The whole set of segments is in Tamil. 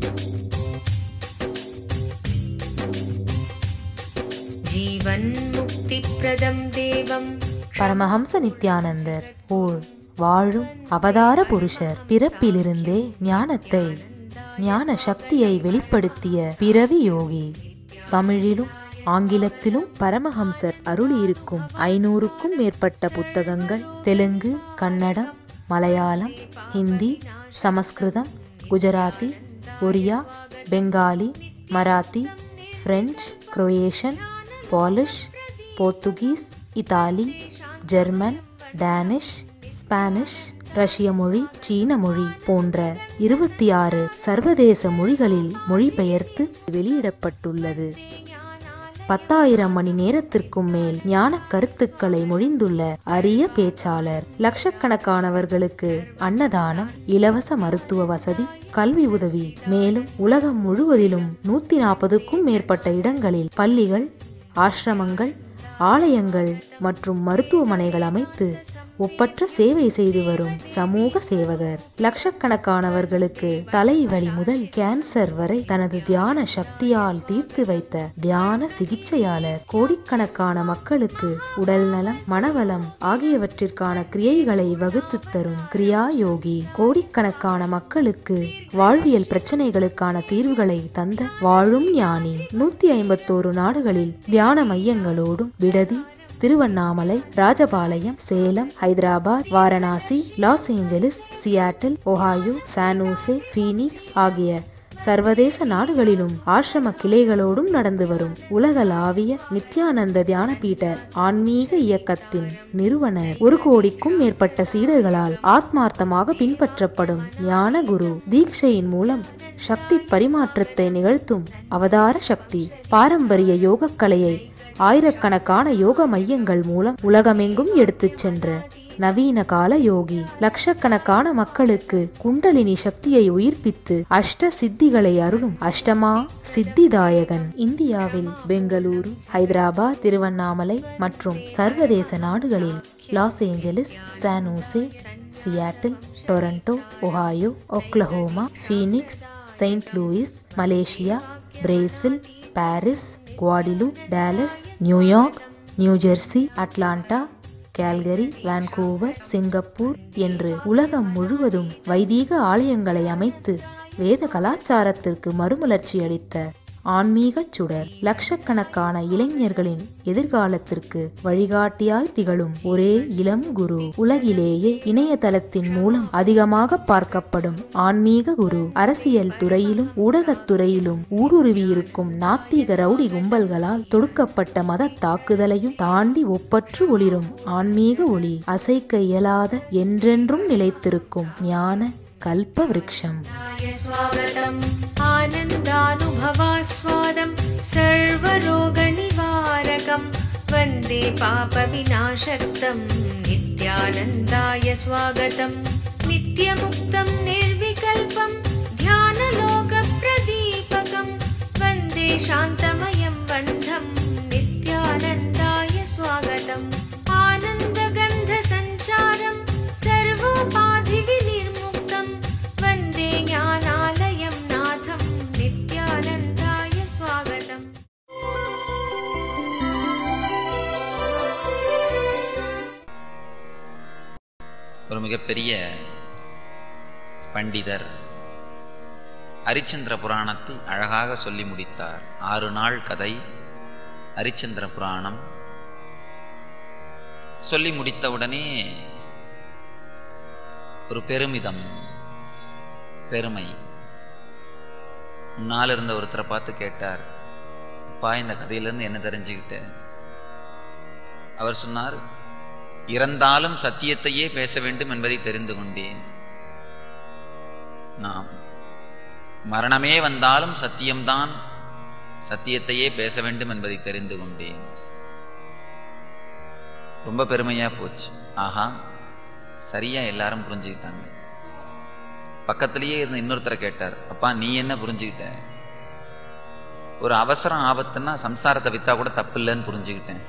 जीवन्मुक्तिप्रदं देवम् பரமஹம்ச நித்யானந்தர் ஓர் வாழும் அவதார புருஷர் பிறப்பிலிருந்தே ஞானத்தை ஞான சக்தியை வெளிப்படுத்திய பிறவி யோகி தமிழிலும் ஆங்கிலத்திலும் பரமஹம்சர் அருளியிருக்கும் ஐநூறுக்கும் மேற்பட்ட புத்தகங்கள் Telugu Kannada Malayalam Hindi Sanskrit Gujarati Oriya Bengali Marathi French Croatian Polish Portuguese Italy German Danish Spanish ரஷ்ய மொழி சீன மொழி போன்ற இருபத்தி ஆறு சர்வதேச மொழிகளில் மொழிபெயர்த்து வெளியிடப்பட்டுள்ளது பத்தாயிரம் மணி நேரத்திற்கும் மேல் ஞான கருத்துக்களை மொழிந்துள்ள அரிய பேச்சாளர் லட்சக்கணக்கானவர்களுக்கு அன்னதானம் இலவச மருத்துவ வசதி கல்வி உதவி மேலும் உலகம் முழுவதிலும் நூத்தி நாற்பதுக்கும் மேற்பட்ட இடங்களில் பள்ளிகள் ஆசிரமங்கள் ஆலயங்கள் மற்றும் மருத்துவமனைகள் அமைத்து ஒப்பற்ற சேவை செய்து வரும் சமூக சேவகர் லட்சக்கணக்கானவர்களுக்கு தலைவலி முதல் கேன்சர் வரை தனது தியான சக்தியால் தீர்த்து வைத்த தியான சிகிச்சையாளர் கோடிக்கணக்கான மக்களுக்கு உடல் நலம் மனவளம் ஆகியவற்றிற்கான கிரியைகளை வகுத்து தரும் கிரியா யோகி கோடிக்கணக்கான மக்களுக்கு வாழ்வியல் பிரச்சனைகளுக்கான தீர்வுகளை தந்த வாழும் ஞானி நூத்தி ஐம்பத்தோரு நாடுகளில் தியான மையங்களோடும் விடுதி Tiruvannamalai Rajapalayam Salem Hyderabad Varanasi Los Angeles Seattle Ohio San Jose Phoenix ஆகிய சர்வதேச நாடுகளிலும் ஆசிரம கிளைகளோடும் நடந்து வரும் உலகளாவிய நித்யானந்த தியானபீட ஆன்மீக இயக்கத்தின் நிறுவனர் ஒரு கோடிக்கும் மேற்பட்ட சீடர்களால் ஆத்மார்த்தமாக பின்பற்றப்படும் ஞான குரு தீட்சையின் மூலம் சக்தி பரிமாற்றத்தை நிகழ்த்தும் அவதார சக்தி பாரம்பரிய யோகக்கலையை ஆயிரக்கணக்கான யோக மையங்கள் மூலம் உலகமெங்கும் எடுத்துச் சென்ற நவீன கால யோகி லட்சக்கணக்கான மக்களுக்கு குண்டலினி சக்தியை உயிர்ப்பித்து அஷ்ட சித்திகளை அருளும் அஷ்டமா சித்திதாயகன் இந்தியாவில் பெங்களூரு ஹைதராபாத் திருவண்ணாமலை மற்றும் சர்வதேச நாடுகளில் Los Angeles San Jose Seattle Toronto Ohio Oklahoma Phoenix Saint Louis Malaysia Brazil Paris Guadeloupe Dallas New York New Jersey Atlanta Calgary Vancouver Singapore என்று உலகம் முழுவதும் வைதீக ஆலயங்களை அமைத்து வேத கலாச்சாரத்திற்கு மறுமலர்ச்சி அளித்த ஆன்மீகச் சுடர் லட்சக்கணக்கான இளைஞர்களின் எதிர்காலத்திற்கு வழிகாட்டியாய் திகழும் ஒரே இளம் குரு உலகிலேயே இணையதளத்தின் மூலம் அதிகமாக பார்க்கப்படும் ஆன்மீக குரு அரசியல் துறையிலும் ஊடகத் துறையிலும் ஊடுருவியிருக்கும் நாத்திக ரவுடி கும்பல்களால் தொடுக்கப்பட்ட மத தாக்குதலையும் தாண்டி ஒப்பற்று ஒளிரும் ஆன்மீக ஒளி அசைக்க இயலாத என்றென்றும் நிலைத்திருக்கும் ஞான கல்ப விருட்சம் य स्वागतम् आनन्दानुभवास्वादं सर्वरोगनिवारकं वन्दे पापविनाशक्तं नित्यानन्दाय स्वागतं नित्यमुक्तं निर्विकल्पं ध्यानलोकप्रदीपकं वन्दे शान्तमयं बन्धं नित्यानन्दाय स्वागतम् आनन्दगन्धसञ्चारं सर्वोपाधिविनिर्मुक्तं वन्दे ज्ञानालयं नाथं नित्यानन्दाय स्वागतम् ஒரு மிகப்பெரிய பண்டிதர் ஹரிச்சந்திர புராணத்தை அழகாக சொல்லி முடித்தார் ஆறு நாள் கதை ஹரிச்சந்திர புராணம் சொல்லி முடித்தவுடனே ஒரு பெருமிதம் பெருமை முன்னால் இருந்த ஒருத்தரை பார்த்து கேட்டார் அப்பா இந்த கதையிலிருந்து என்ன தெரிஞ்சுக்கிட்ட அவர் சொன்னார் இறந்தாலும் சத்தியத்தையே பேச வேண்டும் என்பதை தெரிந்து கொண்டேன் நாம் மரணமே வந்தாலும் சத்தியம்தான் சத்தியத்தையே பேச வேண்டும் என்பதை தெரிந்து கொண்டேன் ரொம்ப பெருமையா போச்சு ஆஹா சரியா எல்லாரும் புரிஞ்சுக்கிட்டாங்க பக்கத்திலேயே இருந்த இன்னொருத்தரை கேட்டார் அப்பா நீ என்ன புரிஞ்சுக்கிட்ட ஒரு அவசரம் ஆபத்துன்னா சம்சாரத்தை வித்தா கூட தப்பு இல்லைன்னு புரிஞ்சுக்கிட்டேன்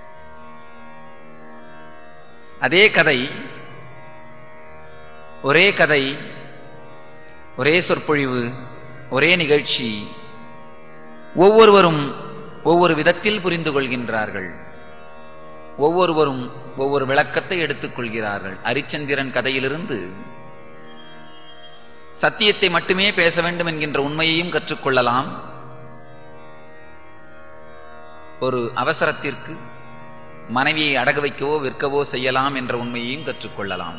அதே கதை ஒரே கதை ஒரே சொற்பொழிவு ஒரே நிகழ்ச்சி ஒவ்வொருவரும் ஒவ்வொரு விதத்தில் புரிந்து கொள்கின்றார்கள் ஒவ்வொருவரும் ஒவ்வொரு விளக்கத்தை எடுத்துக் கொள்கிறார்கள் அரிச்சந்திரன் கதையிலிருந்து சத்தியத்தை மட்டுமே பேச வேண்டும் என்கின்ற உண்மையையும் கற்றுக்கொள்ளலாம் ஒரு அவசரத்திற்கு மனைவியை அடக வைக்கவோ விற்கவோ செய்யலாம் என்ற உண்மையையும் கற்றுக்கொள்ளலாம்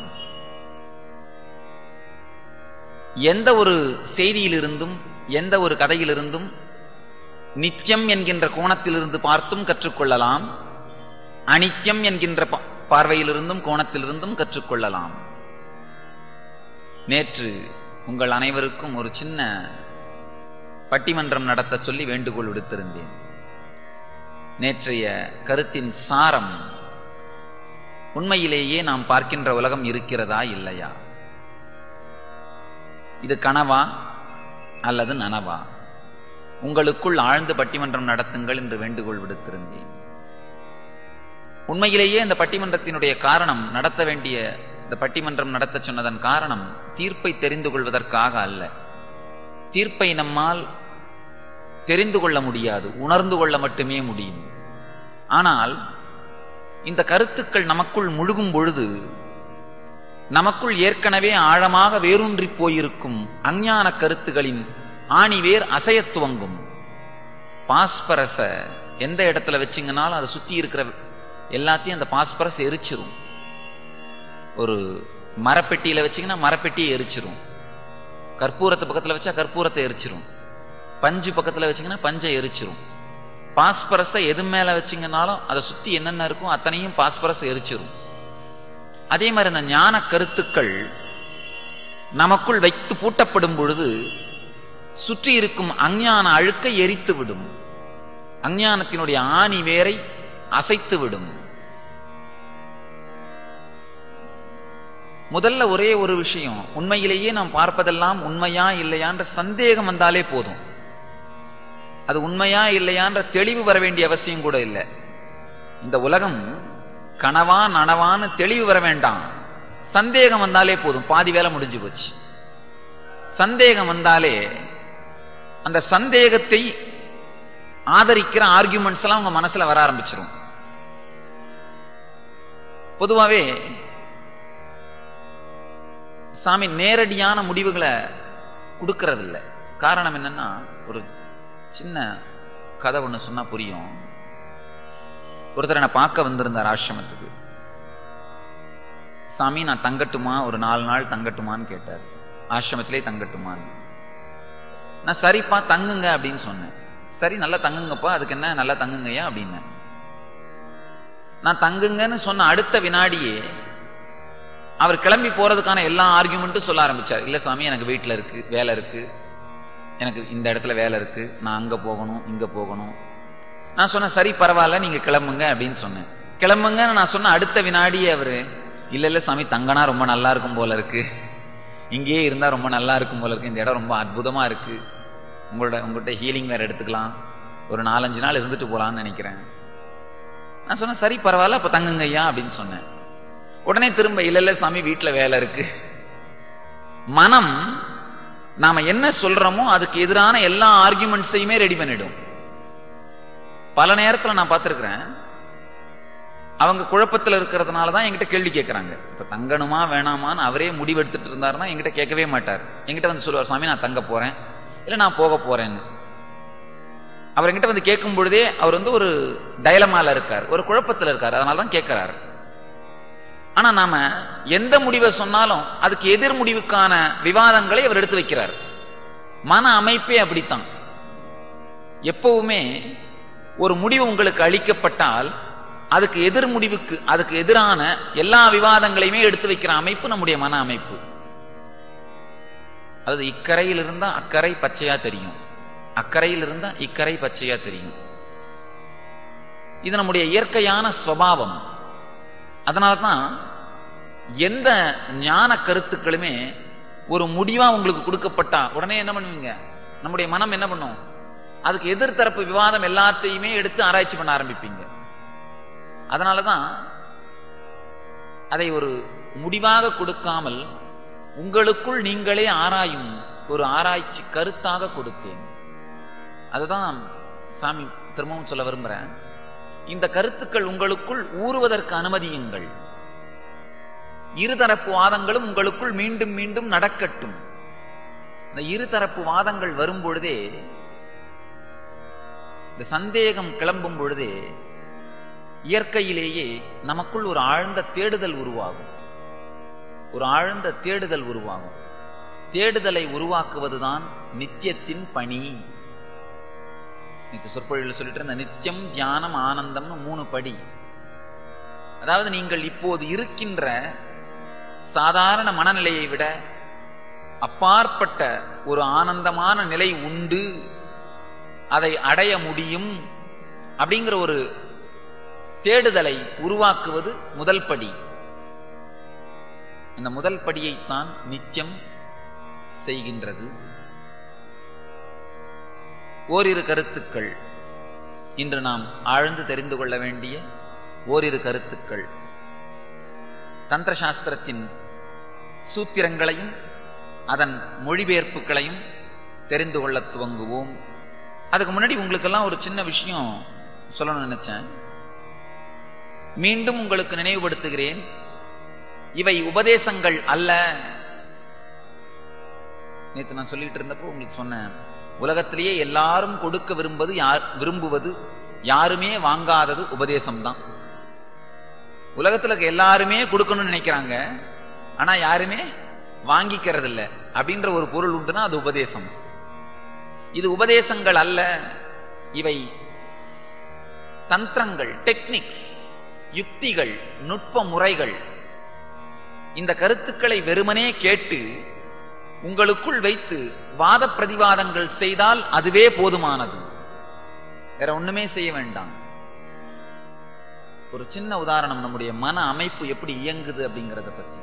எந்த ஒரு செய்தியிலிருந்தும் எந்த ஒரு கதையிலிருந்தும் நித்தியம் என்கின்ற கோணத்திலிருந்து பார்த்தும் கற்றுக்கொள்ளலாம் அனித்தியம் என்கின்ற பா- பார்வையிலிருந்தும் கோணத்திலிருந்தும் கற்றுக்கொள்ளலாம் நேற்று உங்கள் அனைவருக்கும் ஒரு சின்ன பட்டிமன்றம் நடத்த சொல்லி வேண்டுகோள் விடுத்திருந்தேன் நேற்றைய கருத்தின் சாரம் உண்மையிலேயே நாம் பார்க்கின்ற உலகம் இருக்கிறதா இல்லையா இது கனவா அல்லது நனவா உங்களுக்குள் ஆழ்ந்து பட்டிமன்றம் நடத்துங்கள் என்று வேண்டுகோள் விடுத்திருந்தேன் உண்மையிலேயே இந்த பட்டிமன்றத்தினுடைய காரணம் நடத்த வேண்டிய இந்த பட்டிமன்றம் நடத்த சொன்னதன் காரணம் தீர்ப்பை தெரிந்து கொள்வதற்காக அல்ல தீர்ப்பை நம்மால் தெரிந்து கொள்ள முடியாது உணர்ந்து கொள்ள மட்டுமே முடியும் ஆனால் இந்த கருத்துக்கள் நமக்குள் முழுகும் பொழுது நமக்குள் ஏற்கனவே ஆழமாக வேரூன்றி போயிருக்கும் அஞ்ஞான கருத்துகளின் ஆணிவேர் அசையத் துவங்கும் பாஸ்பரஸ எந்த இடத்துல வச்சிங்கனாலும் அதை சுத்தி இருக்கிற எல்லாத்தையும் அந்த பாஸ்பரஸ் எரிச்சிரும் ஒரு மரப்பெட்டியில வச்சீங்கன்னா மரப்பெட்டியை எரிச்சிரும் கற்பூரத்தை பக்கத்துல வச்சா கற்பூரத்தை எரிச்சிரும் பஞ்சு பக்கத்துல வச்சீங்கன்னா பஞ்சை எரிச்சிரும் பாஸ்பரஸை எது மேல வச்சீங்கன்னாலும் அதை சுத்தி என்னென்ன இருக்கும் அத்தனையும் பாஸ்பரஸ் எரிச்சிரும் அதே மாதிரி இந்த ஞான கருத்துக்கள் நமக்குள் வைத்து பூட்டப்படும் பொழுது சுற்றி இருக்கும் அஞ்ஞான அழுக்கை எரித்து விடும் அஞ்ஞானத்தினுடைய ஆணி வேரை அசைத்து விடும் முதல்ல ஒரே ஒரு விஷயம் உண்மையிலேயே நாம் பார்ப்பதெல்லாம் உண்மையா இல்லையான்ற சந்தேகம் வந்தாலே போதும் அது உண்மையா இல்லையான்ற தெளிவு வர வேண்டிய அவசியம் கூட இல்லை இந்த உலகம் கனவா நனவான்னு தெளிவு வர வேண்டாம் சந்தேகம் வந்தாலே போதும் பாதி வேலை முடிஞ்சு போச்சு சந்தேகம் வந்தாலே அந்த சந்தேகத்தை ஆதரிக்கிற ஆர்கியூமெண்ட்ஸ் எல்லாம் உங்க மனசுல வர ஆரம்பிச்சிரும் பொதுவாவே சாமி நேரடியான முடிவுகளை கொடுக்கறதில்ல காரணம் என்னன்னா ஒரு சின்ன கதை ஒண்ணு சொன்னா புரியும் ஒருத்தர் என்னை பார்க்க வந்திருந்தார் ஆசிரமத்துக்கு சாமி நான் தங்கட்டுமா ஒரு நாலு நாள் தங்கட்டுமான்னு கேட்டார் ஆசிரமத்திலே தங்கட்டுமான்னு நான் சரிப்பா தங்குங்க அப்படின்னு சொன்னேன் சரி நல்லா தங்குங்கப்பா அதுக்கு என்ன நல்லா தங்குங்கய்யா அப்படின்னேன் நான் தங்குங்கன்னு சொன்ன அடுத்த வினாடியே அவர் கிளம்பி போறதுக்கான எல்லா ஆர்கியூமெண்ட்டும் சொல்ல ஆரம்பிச்சார் இல்ல சாமி எனக்கு வீட்டுல இருக்கு வேலை இருக்கு எனக்கு இந்த இடத்துல வேலை இருக்கு நான் அங்க போகணும் இங்க போகணும் நான் சொன்னேன் சரி பரவாயில்ல நீங்க கிளம்புங்க அப்படின்னு சொன்னேன் கிளம்புங்கன்னு நான் சொன்ன அடுத்த வினாடியே அவரு இல்ல இல்ல சாமி தங்கனா ரொம்ப நல்லா இருக்கும் போல இருக்கு இங்கேயே இருந்தா ரொம்ப நல்லா இருக்கும் போல இருக்கு இந்த இடம் ரொம்ப அற்புதமா இருக்கு உங்களோட உங்கள்கிட்ட ஹீலிங் வேற எடுத்துக்கலாம் ஒரு நாலஞ்சு நாள் இருந்துட்டு போலாம்னு நினைக்கிறேன் நான் சொன்னேன் சரி பரவாயில்ல அப்ப தங்குங்க ஐயா அப்படின்னு சொன்னேன் உடனே திரும்ப இல்ல இல்ல சாமி வீட்டுல வேலை இருக்கு மனம் நாம என்ன சொல்றோமோ அதுக்கு எதிரான எல்லா ஆர்குமெண்ட்ஸையுமே ரெடி பண்ணிடும் பல நேரத்துல நான் பார்த்திருக்கிறேன் அவங்க குழப்பத்துல இருக்கிறதுனால தான் என்கிட்ட கேள்வி கேட்கறாங்க இப்ப தங்கணுமா வேணாமான்னு அவரே முடிவெடுத்துட்டு இருந்தாருன்னா என்கிட்ட கேட்கவே மாட்டார் என்கிட்ட வந்து சொல்லுவார் சாமி நான் தங்க போறேன் இல்ல நான் போக போறேன்னு அவர் என்கிட்ட வந்து கேட்கும் பொழுதே அவர் வந்து ஒரு டயலமால இருக்கார் ஒரு குழப்பத்துல இருக்கார் அதனால தான் கேட்கிறாரு ஆனா நாம எந்த முடிவை சொன்னாலும் அதுக்கு எதிர் முடிவுக்கான விவாதங்களை அவர் எடுத்து வைக்கிறார் மன அமைப்பே அப்படித்தான் எப்பவுமே ஒரு முடிவு உங்களுக்கு அளிக்கப்பட்டால் அதுக்கு எதிர் முடிவுக்கு அதுக்கு எதிரான எல்லா விவாதங்களையுமே எடுத்து வைக்கிற அமைப்பு நம்முடைய மன அமைப்பு அதாவது இக்கரையில் இருந்தா அக்கறை பச்சையா தெரியும் அக்கறையில் இருந்தா இக்கரை பச்சையா தெரியும் இது நம்முடைய இயற்கையான சுவாவம் அதனால்தான் எந்த ஞான கருத்துக்களுமே ஒரு முடிவா உங்களுக்கு கொடுக்கப்பட்டா உடனே என்ன பண்ணுவீங்க நம்முடைய மனம் என்ன பண்ணும் அதுக்கு எதிர்த்தரப்பு விவாதம் எல்லாத்தையுமே எடுத்து ஆராய்ச்சி பண்ண ஆரம்பிப்பீங்க அதனாலதான் அதை ஒரு முடிவாக கொடுக்காமல் உங்களுக்குள் நீங்களே ஆராயும் ஒரு ஆராய்ச்சி கருத்தாக கொடுத்தேன் அதுதான் சாமி திரும்பவும் சொல்ல விரும்புறேன் இந்த கருத்துக்கள் உங்களுக்குள் ஊறுவதற்கு அனுமதியுங்கள் இருதரப்பு வாதங்களும் உங்களுக்குள் மீண்டும் மீண்டும் நடக்கட்டும் இந்த இருதரப்பு வாதங்கள் வரும் பொழுதே இந்த சந்தேகம் கிளம்பும் பொழுதே இயற்கையிலேயே நமக்குள் ஒரு ஆழ்ந்த தேடுதல் உருவாகும் ஒரு ஆழ்ந்த தேடுதல் உருவாகும் தேடுதலை உருவாக்குவதுதான் நித்தியத்தின் பணி நேற்று சொற்பொழிவில் சொல்லிட்டு இருந்த நித்தியம் தியானம் ஆனந்தம்னு மூணு படி அதாவது நீங்கள் இப்போது இருக்கின்ற சாதாரண மனநிலையை விட அப்பாற்பட்ட ஒரு ஆனந்தமான நிலை உண்டு அதை அடைய முடியும் அப்படிங்கிற ஒரு தேடுதலை உருவாக்குவது முதல் படி இந்த முதல் படியைத்தான் நித்தியம் செய்கின்றது ஓரிரு கருத்துக்கள் இன்று நாம் ஆழ்ந்து தெரிந்து கொள்ள வேண்டிய ஓரிரு கருத்துக்கள் தந்திர சாஸ்திரத்தின் சூத்திரங்களையும் அதன் மொழிபெயர்ப்புகளையும் தெரிந்து கொள்ள துவங்குவோம் அதுக்கு முன்னாடி உங்களுக்கெல்லாம் ஒரு சின்ன விஷயம் சொல்லணும்னு நினைச்சேன் மீண்டும் உங்களுக்கு நினைவுபடுத்துகிறேன் இவை உபதேசங்கள் அல்ல நேற்று நான் சொல்லிட்டு இருந்தப்போ உங்களுக்கு சொன்னேன் உலகத்திலேயே எல்லாரும் கொடுக்க விரும்புவது யார் விரும்புவது யாருமே வாங்காதது உபதேசம்தான் உலகத்துல இருக்க எல்லாருமே கொடுக்கணும்னு நினைக்கிறாங்க ஆனா யாருமே வாங்கிக்கிறது இல்ல அப்படின்ற ஒரு பொருள் உண்டுன்னா அது உபதேசம் இது உபதேசங்கள் அல்ல இவை தந்திரங்கள் டெக்னிக்ஸ் யுக்திகள் நுட்ப முறைகள் இந்த கருத்துக்களை வெறுமனே கேட்டு உங்களுக்குள் வைத்து வாத பிரதிவாதங்கள் செய்தால் அதுவே போதுமானது வேற ஒண்ணுமே செய்ய வேண்டாம் ஒரு சின்ன உதாரணம் நம்முடைய மன அமைப்பு எப்படி இயங்குது அப்படிங்கறத பத்தி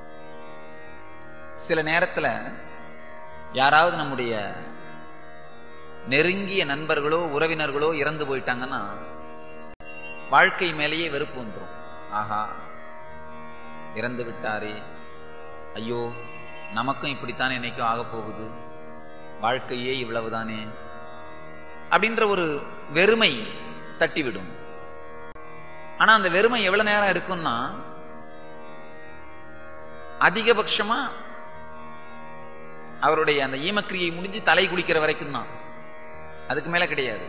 சில நேரத்துல யாராவது நம்முடைய நெருங்கிய நண்பர்களோ உறவினர்களோ இறந்து போயிட்டாங்கன்னா வாழ்க்கை மேலேயே வெறுப்பு வந்துடும் ஆஹா இறந்து விட்டாரே ஐயோ நமக்கும் இப்படித்தானே என்னைக்கும் ஆக போகுது வாழ்க்கையே இவ்வளவுதானே அப்படின்ற ஒரு வெறுமை தட்டிவிடும் ஆனா அந்த வெறுமை எவ்வளவு நேரம் இருக்கும்னா அதிகபட்சமா அவருடைய அந்த ஈமக்கிரியை முடிஞ்சு தலை குளிக்கிற வரைக்கும் தான் அதுக்கு மேல கிடையாது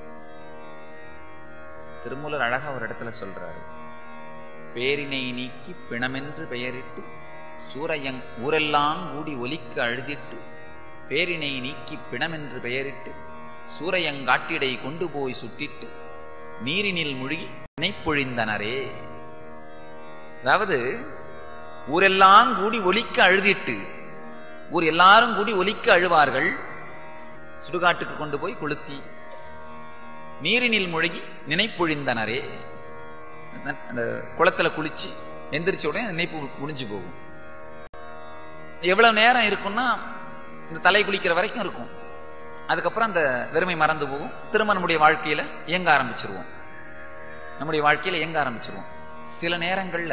திருமூலர் அழகா ஒரு இடத்துல சொல்றாரு பேரினை நீக்கி பிணமென்று பெயரிட்டு சூரையங் ஊரெல்லாம் கூடி ஒலிக்க அழுதிட்டு பேரினை நீக்கி பிணமென்று பெயரிட்டு சூரையங்காட்டிடை கொண்டு போய் சுட்டிட்டு நீரினில் முழுகி நினைப்பொழிந்தனரே அதாவது ஊரெல்லாம் கூடி ஒலிக்க அழுதிட்டு ஊர் எல்லாரும் கூடி ஒலிக்க அழுவார்கள் சுடுகாட்டுக்கு கொண்டு போய் கொளுத்தி நீரினில் முழுகி நினைப்பொழிந்தனரே அந்த குளத்துல குளிச்சு எந்திரிச்ச உடனே நினைப்பு முடிஞ்சு போகும் எவ்வளவு நேரம் இருக்கும்னா இந்த தலை குளிக்கிற வரைக்கும் இருக்கும் அதுக்கப்புறம் அந்த வெறுமை மறந்து போகும் திரும்ப நம்முடைய வாழ்க்கையில இயங்க ஆரம்பிச்சிருவோம் நம்முடைய வாழ்க்கையில இயங்க ஆரம்பிச்சிருவோம் சில நேரங்கள்ல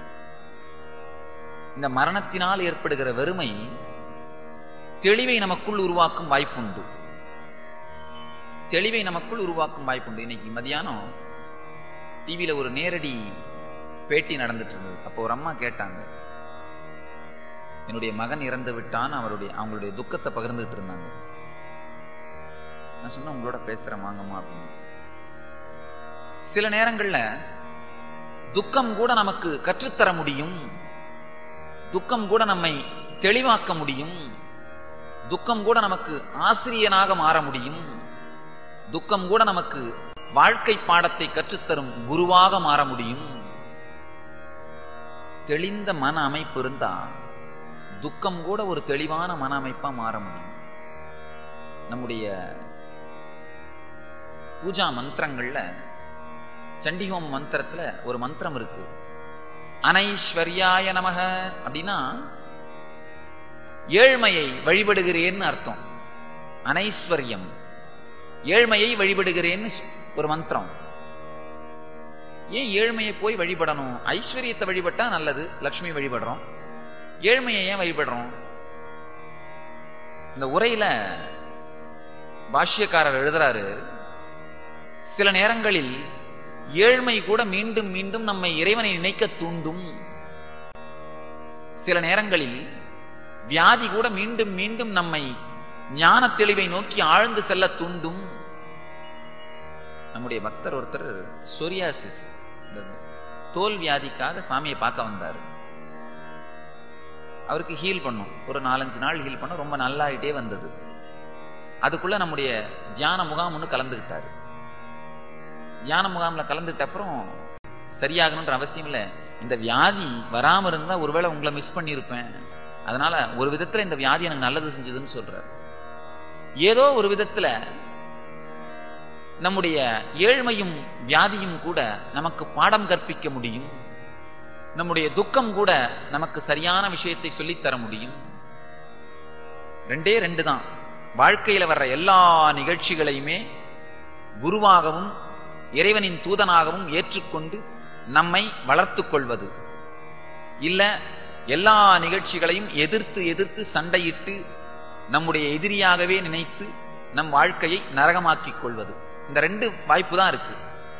இந்த மரணத்தினால் ஏற்படுகிற வெறுமை தெளிவை நமக்குள் உருவாக்கும் வாய்ப்புண்டு தெளிவை நமக்குள் உருவாக்கும் வாய்ப்புண்டு இன்னைக்கு மதியானம் டிவியில ஒரு நேரடி பேட்டி நடந்துட்டு இருந்தது அப்போ ஒரு அம்மா கேட்டாங்க என்னுடைய மகன் இறந்து விட்டான் அவருடைய அவங்களுடைய துக்கத்தை பகிர்ந்துட்டு இருந்தாங்க நான் சொன்ன உங்களோட பேசுறேன் வாங்கம்மா அப்படின்னு சில நேரங்கள்ல துக்கம் கூட நமக்கு கற்றுத்தர முடியும் துக்கம் கூட நம்மை தெளிவாக்க முடியும் துக்கம் கூட நமக்கு ஆசிரியனாக மாற முடியும் துக்கம் கூட நமக்கு வாழ்க்கை பாடத்தை கற்றுத்தரும் குருவாக மாற முடியும் தெளிந்த மன அமைப்பு இருந்தா துக்கம் கூட ஒரு தெளிவான மன அமைப்பா மாற முடியும் நம்முடைய பூஜா மந்திரங்கள்ல சண்டிஹோம் மந்திரத்துல ஒரு மந்திரம் இருக்கு அனைஸ்வர்யாய நமக அப்படின்னா ஏழ்மையை வழிபடுகிறேன்னு அர்த்தம் அனைஸ்வர்யம் ஏழ்மையை வழிபடுகிறேன்னு ஒரு மந்திரம் ஏன் ஏழ்மையை போய் வழிபடணும் ஐஸ்வர்யத்தை வழிபட்டா நல்லது லக்ஷ்மி வழிபடுறோம் ஏழ்மையை ஏன் வழிபடுறோம் இந்த உரையில பாஷ்யக்காரர் எழுதுறாரு சில நேரங்களில் ஏழ்மை கூட மீண்டும் மீண்டும் நம்மை இறைவனை நினைக்க தூண்டும் சில நேரங்களில் வியாதி கூட மீண்டும் மீண்டும் நம்மை ஞான தெளிவை நோக்கி ஆழ்ந்து செல்ல தூண்டும் நம்முடைய பக்தர் ஒருத்தர் சொரியாசிஸ் தோல் வியாதிக்காக சாமியை பார்க்க வந்தார் அவருக்கு ஹீல் பண்ணும் ஒரு நாலஞ்சு நாள் ஹீல் பண்ண ரொம்ப நல்லாயிட்டே வந்தது அதுக்குள்ள நம்முடைய தியான முகாம் ஒன்று கலந்துக்கிட்டாரு தியான முகாம்ல கலந்துக்கிட்ட அப்புறம் சரியாகணுன்ற அவசியம் இல்லை இந்த வியாதி வராம இருந்தா ஒருவேளை உங்களை மிஸ் பண்ணியிருப்பேன் அதனால ஒரு விதத்துல இந்த வியாதி எனக்கு நல்லது செஞ்சதுன்னு சொல்றாரு ஏதோ ஒரு விதத்துல நம்முடைய ஏழ்மையும் வியாதியும் கூட நமக்கு பாடம் கற்பிக்க முடியும் நம்முடைய துக்கம் கூட நமக்கு சரியான விஷயத்தை சொல்லித்தர முடியும் ரெண்டே ரெண்டு தான் வாழ்க்கையில வர்ற எல்லா நிகழ்ச்சிகளையுமே குருவாகவும் இறைவனின் தூதனாகவும் ஏற்றுக்கொண்டு நம்மை வளர்த்துக் கொள்வது இல்ல எல்லா நிகழ்ச்சிகளையும் எதிர்த்து எதிர்த்து சண்டையிட்டு நம்முடைய எதிரியாகவே நினைத்து நம் வாழ்க்கையை நரகமாக்கிக் கொள்வது இந்த ரெண்டு வாய்ப்பு தான் இருக்கு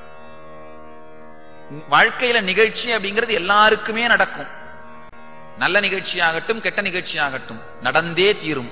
வாழ்க்கையில நிகழ்ச்சி அப்படிங்கிறது எல்லாருக்குமே நடக்கும் நல்ல நிகழ்ச்சியாகட்டும் கெட்ட நிகழ்ச்சியாகட்டும் நடந்தே தீரும்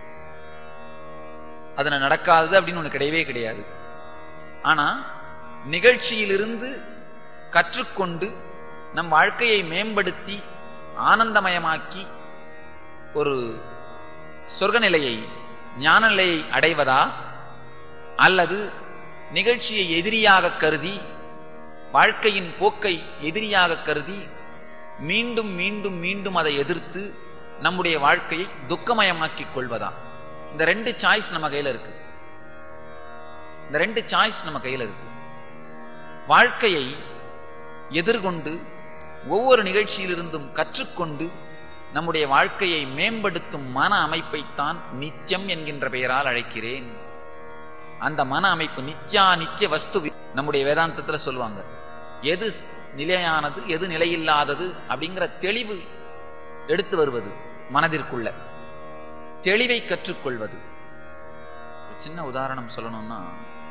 அதுல நடக்காதது அப்படின்னு ஒண்ணு கிடையவே கிடையாது ஆனா நிகழ்ச்சியிலிருந்து கற்றுக்கொண்டு நம் வாழ்க்கையை மேம்படுத்தி ஆனந்தமயமாக்கி ஒரு சொர்க்க நிலையை ஞான நிலையை அடைவதா அல்லது நிகழ்ச்சியை எதிரியாக கருதி வாழ்க்கையின் போக்கை எதிரியாக கருதி மீண்டும் மீண்டும் மீண்டும் அதை எதிர்த்து நம்முடைய வாழ்க்கையை துக்கமயமாக்கிக் கொள்வதா இந்த ரெண்டு சாய்ஸ் நம்ம கையில இருக்கு இந்த ரெண்டு சாய்ஸ் நம்ம கையில இருக்கு வாழ்க்கையை எதிர்கொண்டு ஒவ்வொரு நிகழ்ச்சியிலிருந்தும் கற்றுக்கொண்டு நம்முடைய வாழ்க்கையை மேம்படுத்தும் மன அமைப்பைத்தான் நித்தியம் என்கின்ற பெயரால் அழைக்கிறேன் அந்த மன அமைப்பு நித்யா நித்திய வஸ்து நம்முடைய வேதாந்தத்துல சொல்லுவாங்க எது நிலையானது எது நிலையில்லாதது அப்படிங்கிற தெளிவு எடுத்து வருவது மனதிற்குள்ள தெளிவை கற்றுக்கொள்வது ஒரு சின்ன உதாரணம் சொல்லணும்னா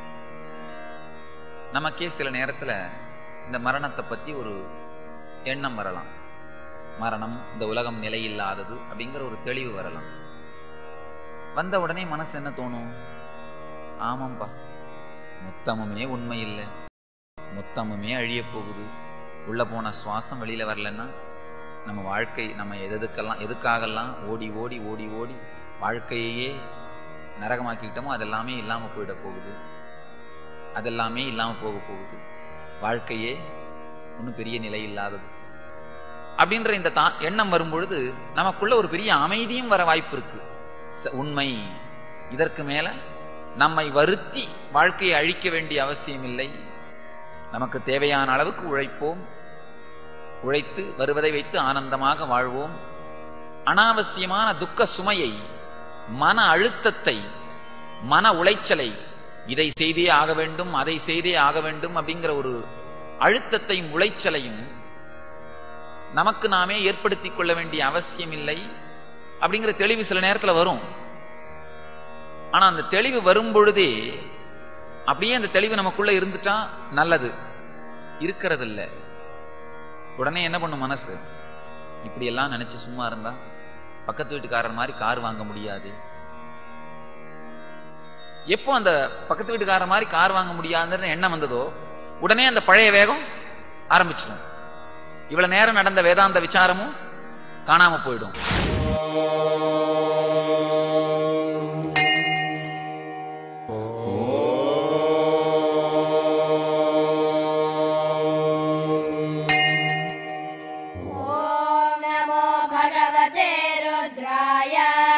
நமக்கே சில நேரத்துல இந்த மரணத்தை பத்தி ஒரு எண்ணம் வரலாம் மரணம் இந்த உலகம் நிலையில்லாதது அப்படிங்கிற ஒரு தெளிவு வரலாம் வந்த உடனே மனசு என்ன தோணும் ஆமாம்பா மொத்தமுமே உண்மை இல்லை மொத்தமுமே அழிய போகுது உள்ள போன சுவாசம் வெளியில வரலன்னா நம்ம வாழ்க்கை நம்ம எதுக்கெல்லாம் எதுக்காகலாம் ஓடி ஓடி ஓடி ஓடி வாழ்க்கையையே நரகமாக்கிக்கிட்டோமோ அதெல்லாமே இல்லாம போயிட போகுது அதெல்லாமே இல்லாம போக போகுது வாழ்க்கையே ஒன்றும் பெரிய நிலை இல்லாதது அப்படின்ற இந்த தா எண்ணம் வரும்பொழுது நமக்குள்ள ஒரு பெரிய அமைதியும் வர வாய்ப்பு இருக்கு ச- உண்மை இதற்கு மேல நம்மை வருத்தி வாழ்க்கையை அழிக்க வேண்டிய அவசியம் இல்லை நமக்கு தேவையான அளவுக்கு உழைப்போம் உழைத்து வருவதை வைத்து ஆனந்தமாக வாழ்வோம் அனாவசியமான துக்க சுமையை மன அழுத்தத்தை மன உளைச்சலை இதை செய்தே ஆக வேண்டும் அதை செய்தே ஆக வேண்டும் அப்படிங்கிற ஒரு அழுத்தத்தையும் உளைச்சலையும் நமக்கு நாமே ஏற்படுத்திக் கொள்ள வேண்டிய அவசியம் இல்லை அப்படிங்கிற தெளிவு சில நேரத்துல வரும் ஆனா அந்த தெளிவு வரும் பொழுதே அப்படியே அந்த தெளிவு நமக்குள்ள இருந்துட்டா நல்லது இருக்கிறது இல்ல உடனே என்ன பண்ணும் மனசு இப்படி எல்லாம் நினைச்சு சும்மா இருந்தா பக்கத்து வீட்டுக்காரர் மாதிரி கார் வாங்க முடியாது எப்போ அந்த பக்கத்து வீட்டுக்காரர் மாதிரி கார் வாங்க முடியாதுன்ற எண்ணம் வந்ததோ உடனே அந்த பழைய வேகம் ஆரம்பிச்சிடும் இவ்வளவு நேரம் நடந்த வேதாந்த விசாரமும் காணாம போயிடும் ॐ नमो भगवते रुद्राय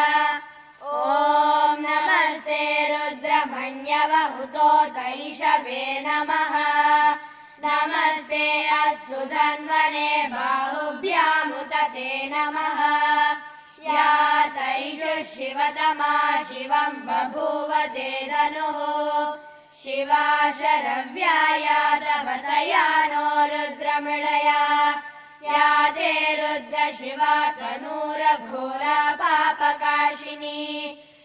ॐ नमस्ते रुद्रमण्यवहुतो तैषवे नमः नमस्ते अस्तु धन्वने बाहुभ्यामुत ते नमः या तैषु शिवतमा शिवम् बभूव ते धनुः शिवा शरव्याया तव तया नो रुद्रमृळया या ते रुद्र शिवा तनूरघोरा पापकाशिनी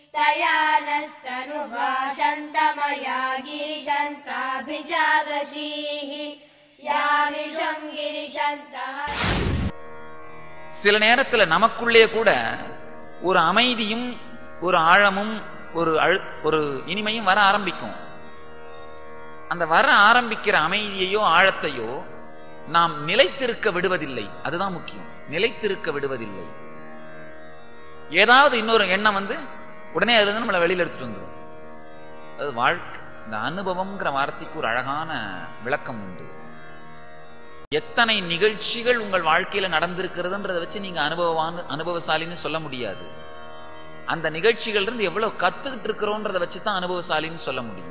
अभिजादशीः यामिषं गिरिशन्तः சில நேரத்துல நமக்குள்ளே கூட ஒரு அமைதியும் ஒரு ஆழமும் ஒரு அழு ஒரு இனிமையும் வர ஆரம்பிக்கும் அந்த வர ஆரம்பிக்கிற அமைதியையோ ஆழத்தையோ நாம் நிலைத்திருக்க விடுவதில்லை அதுதான் முக்கியம் நிலைத்திருக்க விடுவதில்லை ஏதாவது இன்னொரு எண்ணம் வந்து உடனே அதுல இருந்து நம்மளை வெளியில எடுத்துட்டு வந்துடும் அது வாழ்க்கை இந்த அனுபவம்ங்கிற வார்த்தைக்கு ஒரு அழகான விளக்கம் உண்டு எத்தனை நிகழ்ச்சிகள் உங்கள் வாழ்க்கையில நடந்திருக்கிறதுன்றதை வச்சு நீங்க அனுபவவான் அனுபவசாலின்னு சொல்ல முடியாது அந்த நிகழ்ச்சிகள் இருந்து எவ்வளவு கத்துக்கிட்டு இருக்கிறோன்றதை வச்சு தான் அனுபவசாலின்னு சொல்ல முடியும்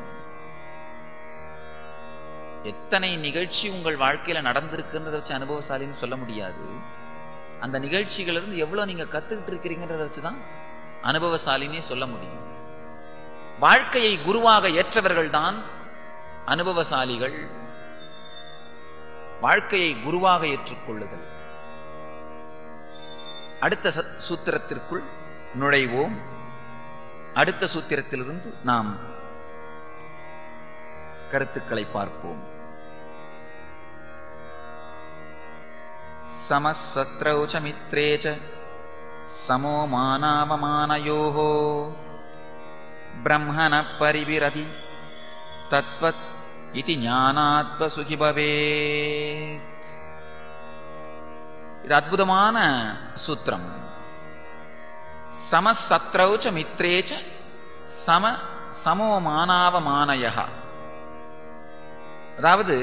எத்தனை நிகழ்ச்சி உங்கள் வாழ்க்கையில நடந்திருக்குன்றதை வச்சு அனுபவசாலின்னு சொல்ல முடியாது அந்த நிகழ்ச்சிகள் இருந்து எவ்வளவு நீங்க கத்துக்கிட்டு இருக்கிறீங்கன்றதை வச்சுதான் அனுபவசாலினே சொல்ல முடியும் வாழ்க்கையை குருவாக ஏற்றவர்கள் தான் அனுபவசாலிகள் வாழ்க்கையை குருவாக ஏற்றுக்கொள்ளுதல் அடுத்த ச- சூத்திரத்திற்குள் நுழைவோம் அடுத்த சூத்திரத்திலிருந்து நாம் கருத்துக்களை பார்ப்போம் समसत्रौ च मित्रे च समो मानावमानयोः ब्रह्मणः परिविरति तत्त्वत् इति ஞானாத்வசுகி பவேத் இது அற்புதமான சூத்திரம் சமசத்ரௌ ச மித்ரே ச சம சமோ மானாவமானய அதாவது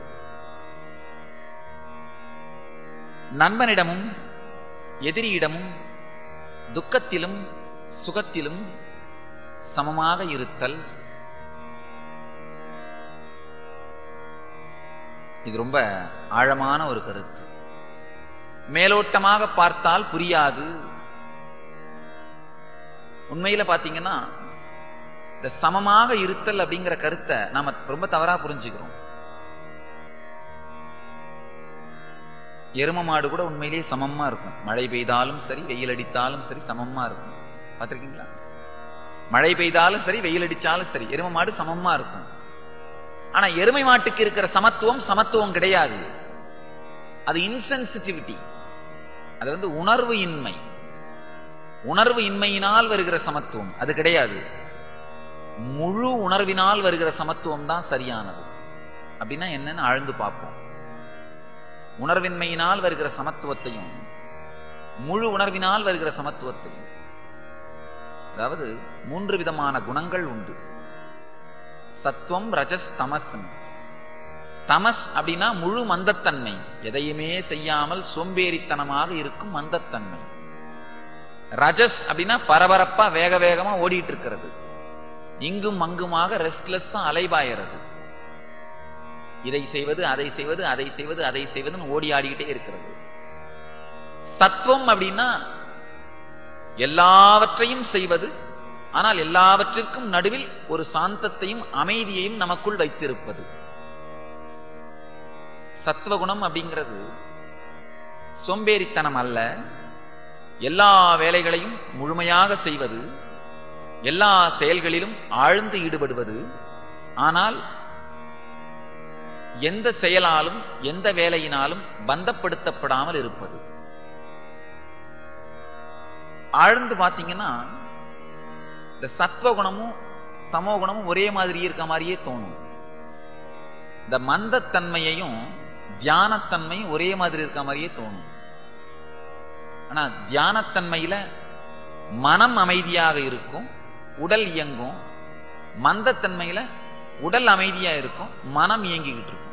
நண்பனிடமும் எதிரியிடமும் துக்கத்திலும் சுகத்திலும் சமமாக இருத்தல் இது ரொம்ப ஆழமான ஒரு கருத்து மேலோட்டமாக பார்த்தால் புரியாது உண்மையில பாத்தீங்கன்னா இந்த சமமாக இருத்தல் அப்படிங்கிற கருத்தை நாம ரொம்ப தவறா புரிஞ்சுக்கிறோம் எரும மாடு கூட உண்மையிலேயே சமமா இருக்கும் மழை பெய்தாலும் சரி வெயில் அடித்தாலும் சரி சமமா இருக்கும் பார்த்திருக்கீங்களா மழை பெய்தாலும் சரி வெயில் அடிச்சாலும் சரி எரும மாடு சமமா இருக்கும் ஆனா எருமை மாட்டுக்கு இருக்கிற சமத்துவம் சமத்துவம் கிடையாது அது இன்சென்சிட்டிவிட்டி அது வந்து உணர்வு இன்மை உணர்வு இன்மையினால் வருகிற சமத்துவம் அது கிடையாது முழு உணர்வினால் வருகிற சமத்துவம் தான் சரியானது அப்படின்னா என்னன்னு ஆழ்ந்து பார்ப்போம் உணர்வின்மையினால் வருகிற சமத்துவத்தையும் முழு உணர்வினால் வருகிற சமத்துவத்தையும் அதாவது மூன்று விதமான குணங்கள் உண்டு சத்துவம் ரஜஸ் தமஸ் தமஸ் அப்படின்னா முழு மந்தத்தன்மை எதையுமே செய்யாமல் சோம்பேறித்தனமாக இருக்கும் மந்தத்தன்மை ரஜஸ் அப்படின்னா பரபரப்பா வேக வேகமா ஓடிட்டு இருக்கிறது இங்கும் அங்குமாக ரெஸ்ட்லெஸ்ஸா அலைபாயறது இதை செய்வது அதை செய்வது அதை செய்வது அதை செய்வதுன்னு ஓடி ஆடிக்கிட்டே இருக்கிறது சத்துவம் அப்படின்னா எல்லாவற்றையும் செய்வது ஆனால் எல்லாவற்றிற்கும் நடுவில் ஒரு சாந்தத்தையும் அமைதியையும் நமக்குள் வைத்திருப்பது சத்துவகுணம் அப்படிங்கிறது சோம்பேறித்தனம் அல்ல எல்லா வேலைகளையும் முழுமையாக செய்வது எல்லா செயல்களிலும் ஆழ்ந்து ஈடுபடுவது ஆனால் எந்த செயலாலும் எந்த வேலையினாலும் பந்தப்படுத்தப்படாமல் இருப்பது ஆழ்ந்து பார்த்தீங்கன்னா இந்த சத்வகுணமும் தமோ குணமும் ஒரே மாதிரியே இருக்க மாதிரியே தோணும் இந்த மந்தத்தன்மையையும் தியானத்தன்மையும் ஒரே மாதிரி இருக்க மாதிரியே தோணும் ஆனா தியானத்தன்மையில மனம் அமைதியாக இருக்கும் உடல் இயங்கும் மந்தத்தன்மையில உடல் அமைதியா இருக்கும் மனம் இயங்கிக்கிட்டு இருக்கும்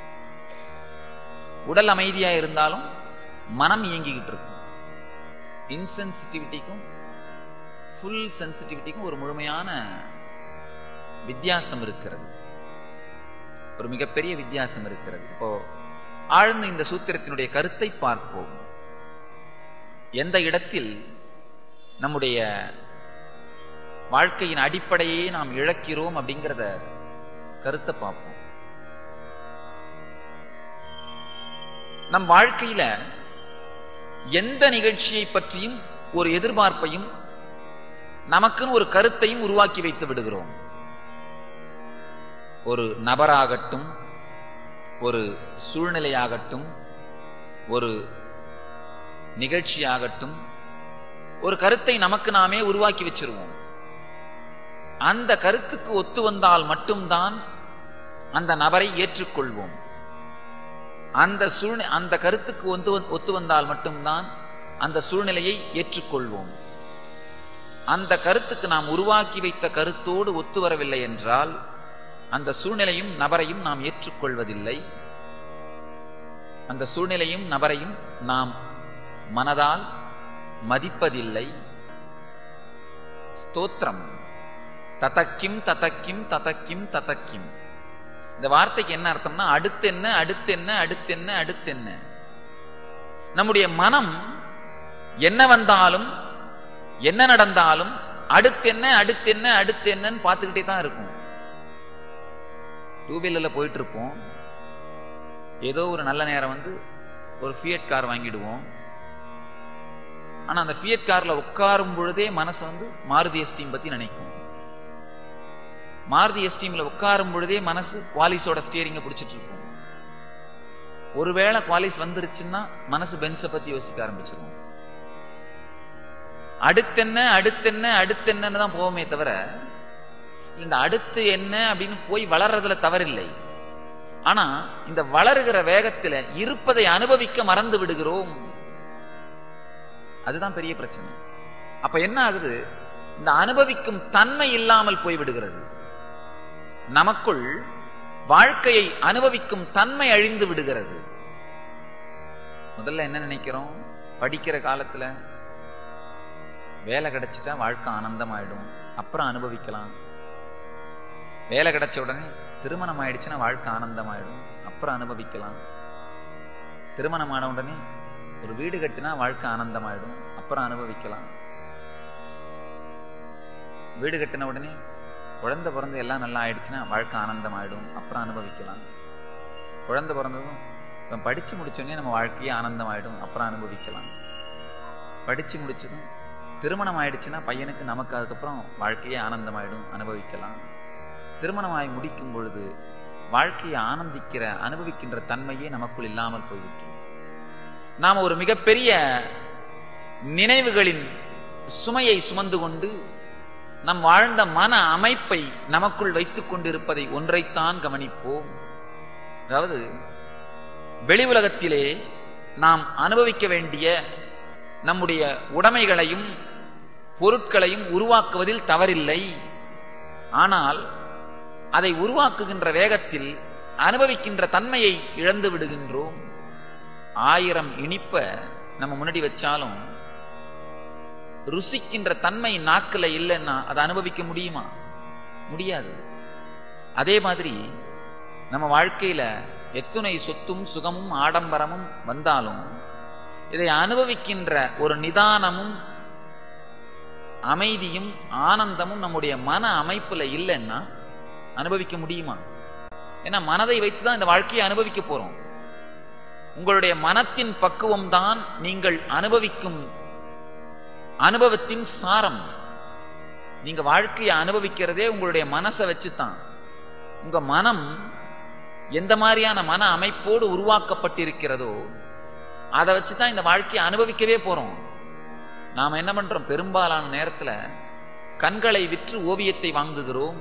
உடல் அமைதியா இருந்தாலும் மனம் இயங்கிக்கிட்டு இருக்கும் இன்சென்சிட்டிவிட்டிக்கும் ஃபுல் சென்சிட்டிவிட்டிக்கும் ஒரு முழுமையான வித்தியாசம் இருக்கிறது ஒரு மிகப்பெரிய வித்தியாசம் இருக்கிறது இப்போ ஆழ்ந்த இந்த சூத்திரத்தினுடைய கருத்தை பார்ப்போம் எந்த இடத்தில் நம்முடைய வாழ்க்கையின் அடிப்படையே நாம் இழக்கிறோம் அப்படிங்கிறத கருத்தை பார்ப்போம் நம் வாழ்க்கையில எந்த நிகழ்ச்சியை பற்றியும் ஒரு எதிர்பார்ப்பையும் நமக்குன்னு ஒரு கருத்தையும் உருவாக்கி வைத்து விடுகிறோம் ஒரு நபராகட்டும் ஒரு சூழ்நிலையாகட்டும் ஒரு நிகழ்ச்சியாகட்டும் ஒரு கருத்தை நமக்கு நாமே உருவாக்கி வச்சிருவோம் அந்த கருத்துக்கு ஒத்து வந்தால் மட்டும்தான் அந்த நபரை ஏற்றுக்கொள்வோம் அந்த சூழ்நிலை அந்த கருத்துக்கு ஒத்து ஒத்து வந்தால் மட்டும்தான் அந்த சூழ்நிலையை ஏற்றுக்கொள்வோம் அந்த கருத்துக்கு நாம் உருவாக்கி வைத்த கருத்தோடு ஒத்து வரவில்லை என்றால் அந்த சூழ்நிலையும் நபரையும் நாம் ஏற்றுக்கொள்வதில்லை அந்த சூழ்நிலையும் நபரையும் நாம் மனதால் மதிப்பதில்லை ஸ்தோத்திரம் ததக்கிம் ததக்கிம் ததக்கிம் ததக்கிம் இந்த வார்த்தைக்கு என்ன அர்த்தம்னா அடுத்து என்ன அடுத்து என்ன அடுத்து என்ன அடுத்து என்ன நம்முடைய மனம் என்ன வந்தாலும் என்ன நடந்தாலும் அடுத்து என்ன அடுத்து என்ன அடுத்து என்னன்னு பார்த்துக்கிட்டே தான் இருக்கும் டூ வீலர்ல போயிட்டு இருப்போம் ஏதோ ஒரு நல்ல நேரம் வந்து ஒரு ஃபியட் கார் வாங்கிடுவோம் ஆனா அந்த ஃபியட் கார்ல உட்காரும் பொழுதே மனசு வந்து மாருதி எஸ்டீம் பத்தி நினைக்கும் மாருதி எஸ்டீம்ல உட்காரும் பொழுதே மனசு குவாலிஸோட ஸ்டியரிங்க பிடிச்சிட்டு இருக்கும் ஒருவேளை குவாலிஸ் வந்துருச்சுன்னா மனசு பென்ஸை பத்தி யோசிக்க ஆரம்பிச்சிடும் அடுத்தென்ன அடுத்தென்ன அடுத்தென்னு தான் போவோமே தவிர இந்த அடுத்து என்ன அப்படின்னு போய் வளர்றதுல தவறில்லை ஆனா இந்த வளருகிற வேகத்துல இருப்பதை அனுபவிக்க மறந்து விடுகிறோம் அதுதான் பெரிய பிரச்சனை அப்ப என்ன ஆகுது இந்த அனுபவிக்கும் தன்மை இல்லாமல் போய் விடுகிறது நமக்குள் வாழ்க்கையை அனுபவிக்கும் தன்மை அழிந்து விடுகிறது முதல்ல என்ன நினைக்கிறோம் படிக்கிற காலத்துல வேலை கிடைச்சிட்டா வாழ்க்கை ஆனந்தமாயிடும் அப்புறம் அனுபவிக்கலாம் வேலை கிடைச்ச உடனே திருமணம் ஆயிடுச்சுன்னா வாழ்க்கை ஆனந்தமாயிடும் அப்புறம் அனுபவிக்கலாம் திருமணம் ஆன உடனே ஒரு வீடு கட்டினா வாழ்க்கை ஆனந்தமாயிடும் அப்புறம் அனுபவிக்கலாம் வீடு கட்டின உடனே குழந்தை பிறந்து எல்லாம் நல்லா ஆயிடுச்சுன்னா வாழ்க்கை ஆனந்தமாயிடும் அப்புறம் அனுபவிக்கலாம் குழந்தை பிறந்ததும் இப்போ படிச்சு முடிச்சோடனே நம்ம வாழ்க்கையே ஆனந்தமாயிடும் அப்புறம் அனுபவிக்கலாம் படிச்சு முடிச்சதும் திருமணம் ஆயிடுச்சுன்னா பையனுக்கு நமக்கு அதுக்கப்புறம் வாழ்க்கையே ஆனந்தமாயிடும் அனுபவிக்கலாம் திருமணம் ஆகி முடிக்கும் பொழுது வாழ்க்கையை ஆனந்திக்கிற அனுபவிக்கின்ற தன்மையே நமக்குள் இல்லாமல் போய்விட்டு நாம் ஒரு மிகப்பெரிய நினைவுகளின் சுமையை சுமந்து கொண்டு நம் வாழ்ந்த மன அமைப்பை நமக்குள் வைத்துக் கொண்டிருப்பதை ஒன்றைத்தான் கவனிப்போம் அதாவது வெளி உலகத்திலே நாம் அனுபவிக்க வேண்டிய நம்முடைய உடைமைகளையும் பொருட்களையும் உருவாக்குவதில் தவறில்லை ஆனால் அதை உருவாக்குகின்ற வேகத்தில் அனுபவிக்கின்ற தன்மையை இழந்து விடுகின்றோம் ஆயிரம் இனிப்ப நம்ம முன்னாடி வச்சாலும் ருசிக்கின்ற தன்மை நாக்குல இல்லைன்னா அதை அனுபவிக்க முடியுமா முடியாது அதே மாதிரி நம்ம வாழ்க்கையில எத்துணை சொத்தும் சுகமும் ஆடம்பரமும் வந்தாலும் இதை அனுபவிக்கின்ற ஒரு நிதானமும் அமைதியும் ஆனந்தமும் நம்முடைய மன அமைப்புல இல்லைன்னா அனுபவிக்க முடியுமா ஏன்னா மனதை வைத்துதான் இந்த வாழ்க்கையை அனுபவிக்க போறோம் உங்களுடைய மனத்தின் பக்குவம் தான் நீங்கள் அனுபவிக்கும் அனுபவத்தின் சாரம் நீங்க வாழ்க்கையை அனுபவிக்கிறதே உங்களுடைய மனசை வச்சுதான் உங்க மனம் எந்த மாதிரியான மன அமைப்போடு உருவாக்கப்பட்டிருக்கிறதோ அதை வச்சுதான் இந்த வாழ்க்கையை அனுபவிக்கவே போறோம் நாம என்ன பண்றோம் பெரும்பாலான நேரத்துல கண்களை விற்று ஓவியத்தை வாங்குகிறோம்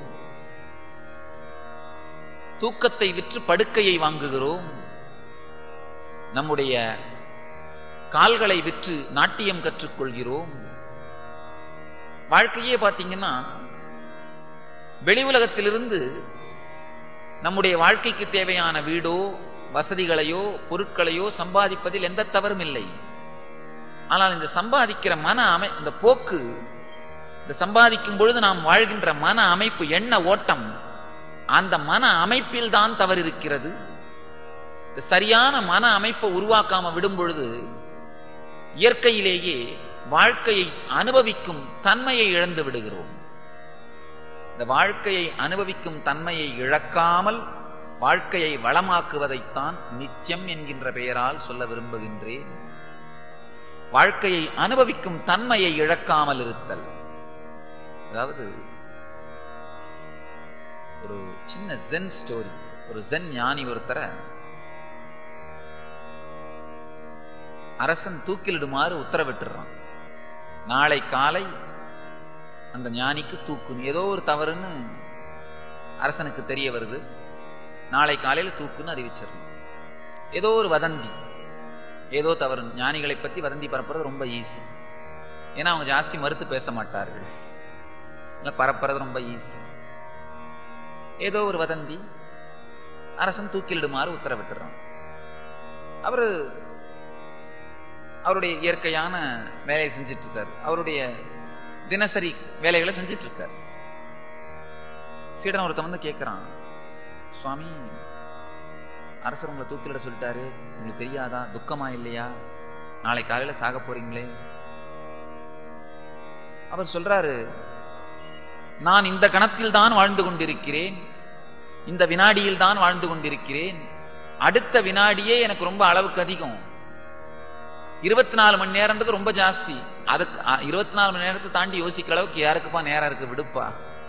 தூக்கத்தை விற்று படுக்கையை வாங்குகிறோம் நம்முடைய கால்களை விற்று நாட்டியம் கற்றுக்கொள்கிறோம் வாழ்க்கையே பார்த்தீங்கன்னா வெளி உலகத்திலிருந்து நம்முடைய வாழ்க்கைக்கு தேவையான வீடோ வசதிகளையோ பொருட்களையோ சம்பாதிப்பதில் எந்த தவறும் இல்லை ஆனால் இந்த சம்பாதிக்கிற மன அமை இந்த போக்கு இந்த சம்பாதிக்கும் பொழுது நாம் வாழ்கின்ற மன அமைப்பு எண்ண ஓட்டம் அந்த மன அமைப்பில் தான் தவறு இருக்கிறது இந்த சரியான மன அமைப்பை உருவாக்காம விடும் பொழுது இயற்கையிலேயே வாழ்க்கையை அனுபவிக்கும் தன்மையை இழந்து விடுகிறோம் இந்த வாழ்க்கையை அனுபவிக்கும் தன்மையை இழக்காமல் வாழ்க்கையை வளமாக்குவதைத்தான் நித்தியம் என்கின்ற பெயரால் சொல்ல விரும்புகின்றேன் வாழ்க்கையை அனுபவிக்கும் தன்மையை இழக்காமல் இருத்தல் அதாவது ஒரு சின்ன ஜென் ஸ்டோரி ஒரு ஜென் ஞானி ஒருத்தரை அரசன் தூக்கிலிடுமாறு உத்தரவிட்டுறான் நாளை காலை அந்த ஞானிக்கு தூக்குன்னு ஏதோ ஒரு தவறுன்னு அரசனுக்கு தெரிய வருது நாளை காலையில் தூக்குன்னு அறிவிச்சிடணும் ஏதோ ஒரு வதந்தி ஏதோ தவறு ஞானிகளை பத்தி வதந்தி பரப்புறது ரொம்ப ஈஸி ஏன்னா அவங்க ஜாஸ்தி மறுத்து பேச மாட்டார்கள் இல்லை பரப்புறது ரொம்ப ஈஸி ஏதோ ஒரு வதந்தி அரசன் தூக்கிலிடுமாறு உத்தரவிட்டுறான் அவரு அவருடைய இயற்கையான வேலையை செஞ்சிட்டு இருக்காரு அவருடைய தினசரி வேலைகளை செஞ்சிட்டு இருக்காரு சீடன் ஒருத்தன் வந்து கேட்கிறான் சுவாமி அரசர் உங்களை தூக்கிலிட சொல்லிட்டாரு உங்களுக்கு தெரியாதா துக்கமா இல்லையா நாளை காலையில சாக போறீங்களே அவர் சொல்றாரு நான் இந்த கணத்தில் தான் வாழ்ந்து கொண்டிருக்கிறேன் இந்த வினாடியில் தான் வாழ்ந்து கொண்டிருக்கிறேன் அடுத்த வினாடியே எனக்கு ரொம்ப அளவுக்கு அதிகம் இருபத்தி நாலு மணி நேரம்ன்றது ரொம்ப ஜாஸ்தி அதுக்கு இருபத்தி நாலு மணி நேரத்தை தாண்டி யோசிக்கிற அளவுக்கு யாருக்குப்பா நேரம் இருக்கு விடுப்பா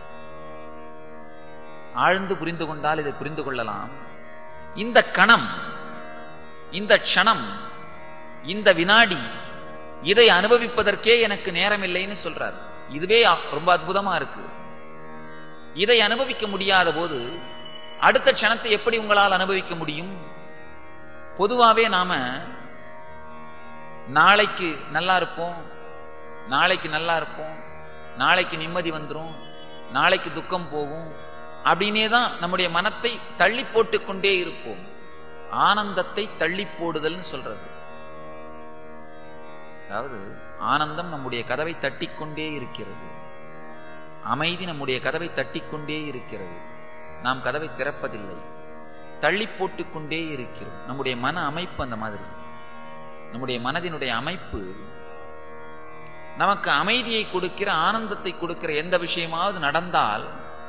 ஆழ்ந்து புரிந்து கொண்டால் இதை புரிந்து கொள்ளலாம் இந்த கணம் இந்த க்ஷணம் இந்த வினாடி இதை அனுபவிப்பதற்கே எனக்கு நேரம் இல்லைன்னு சொல்றார் இதுவே ரொம்ப அற்புதமா இருக்கு இதை அனுபவிக்க முடியாத போது அடுத்த க்ஷணத்தை எப்படி உங்களால் அனுபவிக்க முடியும் பொதுவாவே நாம நாளைக்கு நல்லா இருப்போம் நாளைக்கு நல்லா இருப்போம் நாளைக்கு நிம்மதி வந்துடும் நாளைக்கு துக்கம் போகும் அப்படின்னே தான் நம்முடைய மனத்தை தள்ளி போட்டுக் கொண்டே இருப்போம் ஆனந்தத்தை தள்ளி போடுதல்னு சொல்றது அதாவது ஆனந்தம் நம்முடைய கதவை தட்டிக்கொண்டே இருக்கிறது அமைதி நம்முடைய கதவை தட்டிக்கொண்டே இருக்கிறது நாம் கதவை திறப்பதில்லை தள்ளி போட்டுக்கொண்டே இருக்கிறோம் நம்முடைய மன அமைப்பு அந்த மாதிரி நம்முடைய மனதினுடைய அமைப்பு நமக்கு அமைதியை கொடுக்கிற ஆனந்தத்தை கொடுக்கிற எந்த விஷயமாவது நடந்தால்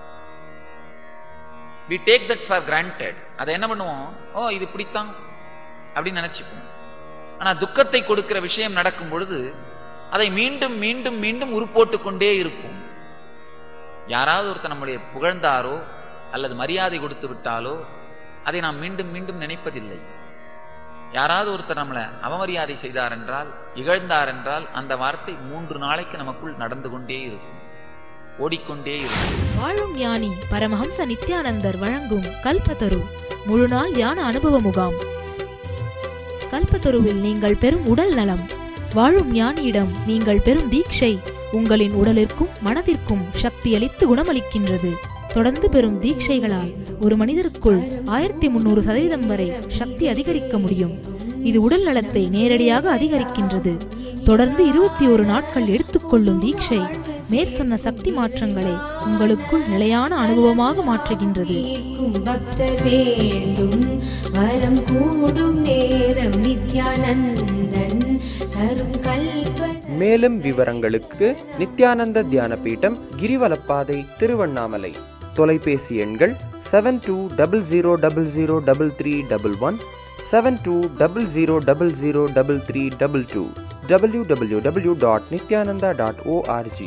we take that for granted அதை என்ன பண்ணுவோம் ஓ இது இப்படித்தான் அப்படின்னு நினைச்சுப்போம் ஆனா துக்கத்தை கொடுக்கிற விஷயம் நடக்கும் பொழுது அதை மீண்டும் மீண்டும் மீண்டும் உருப்போட்டு கொண்டே இருப்போம் யாராவது ஒருத்தர் நம்முடைய புகழ்ந்தாரோ அல்லது மரியாதை கொடுத்து விட்டாலோ அதை நாம் மீண்டும் மீண்டும் நினைப்பதில்லை யாராவது ஒருத்தர் நம்மளை அவமரியாதை செய்தார் என்றால் இகழ்ந்தார் என்றால் அந்த வார்த்தை மூன்று நாளைக்கு நமக்குள் நடந்து கொண்டே இருக்கும் ஓடிக்கொண்டே இருக்கும் வாழும் ஞானி பரமஹம்ச நித்யானந்தர் வழங்கும் கல்பத்தரு முழுநாள் யான அனுபவ முகாம் கல்பத்தருவில் நீங்கள் பெறும் உடல் நலம் வாழும் ஞானியிடம் நீங்கள் பெறும் தீட்சை உங்களின் உடலிற்கும் மனதிற்கும் சக்தியளித்து குணமளிக்கின்றது தொடர்ந்து பெறும் தீட்சைகளால் ஒரு மனிதருக்குள் ஆயிரத்தி முன்னூறு சதவீதம் வரை சக்தி அதிகரிக்க முடியும் இது உடல் நலத்தை நேரடியாக அதிகரிக்கின்றது தொடர்ந்து இருபத்தி ஒரு நாட்கள் எடுத்துக்கொள்ளும் தீட்சை மேற்சொன்ன சக்தி மாற்றங்களை உங்களுக்குள் நிலையான அனுபவமாக மாற்றுகின்றது கேட்கும் பக்தர் வேண்டும் வரம் கூடும் நேரம் நித்யானந்தன் தரும் கல்ப மேலும் விவரங்களுக்கு நித்யானந்த தியான பீடம் கிரிவலப்பாதை திருவண்ணாமலை தொலைபேசி எண்கள் seven two double zero double zero double three double one seven two double zero double zero double three double two W W W dot Nithyananda dot O R G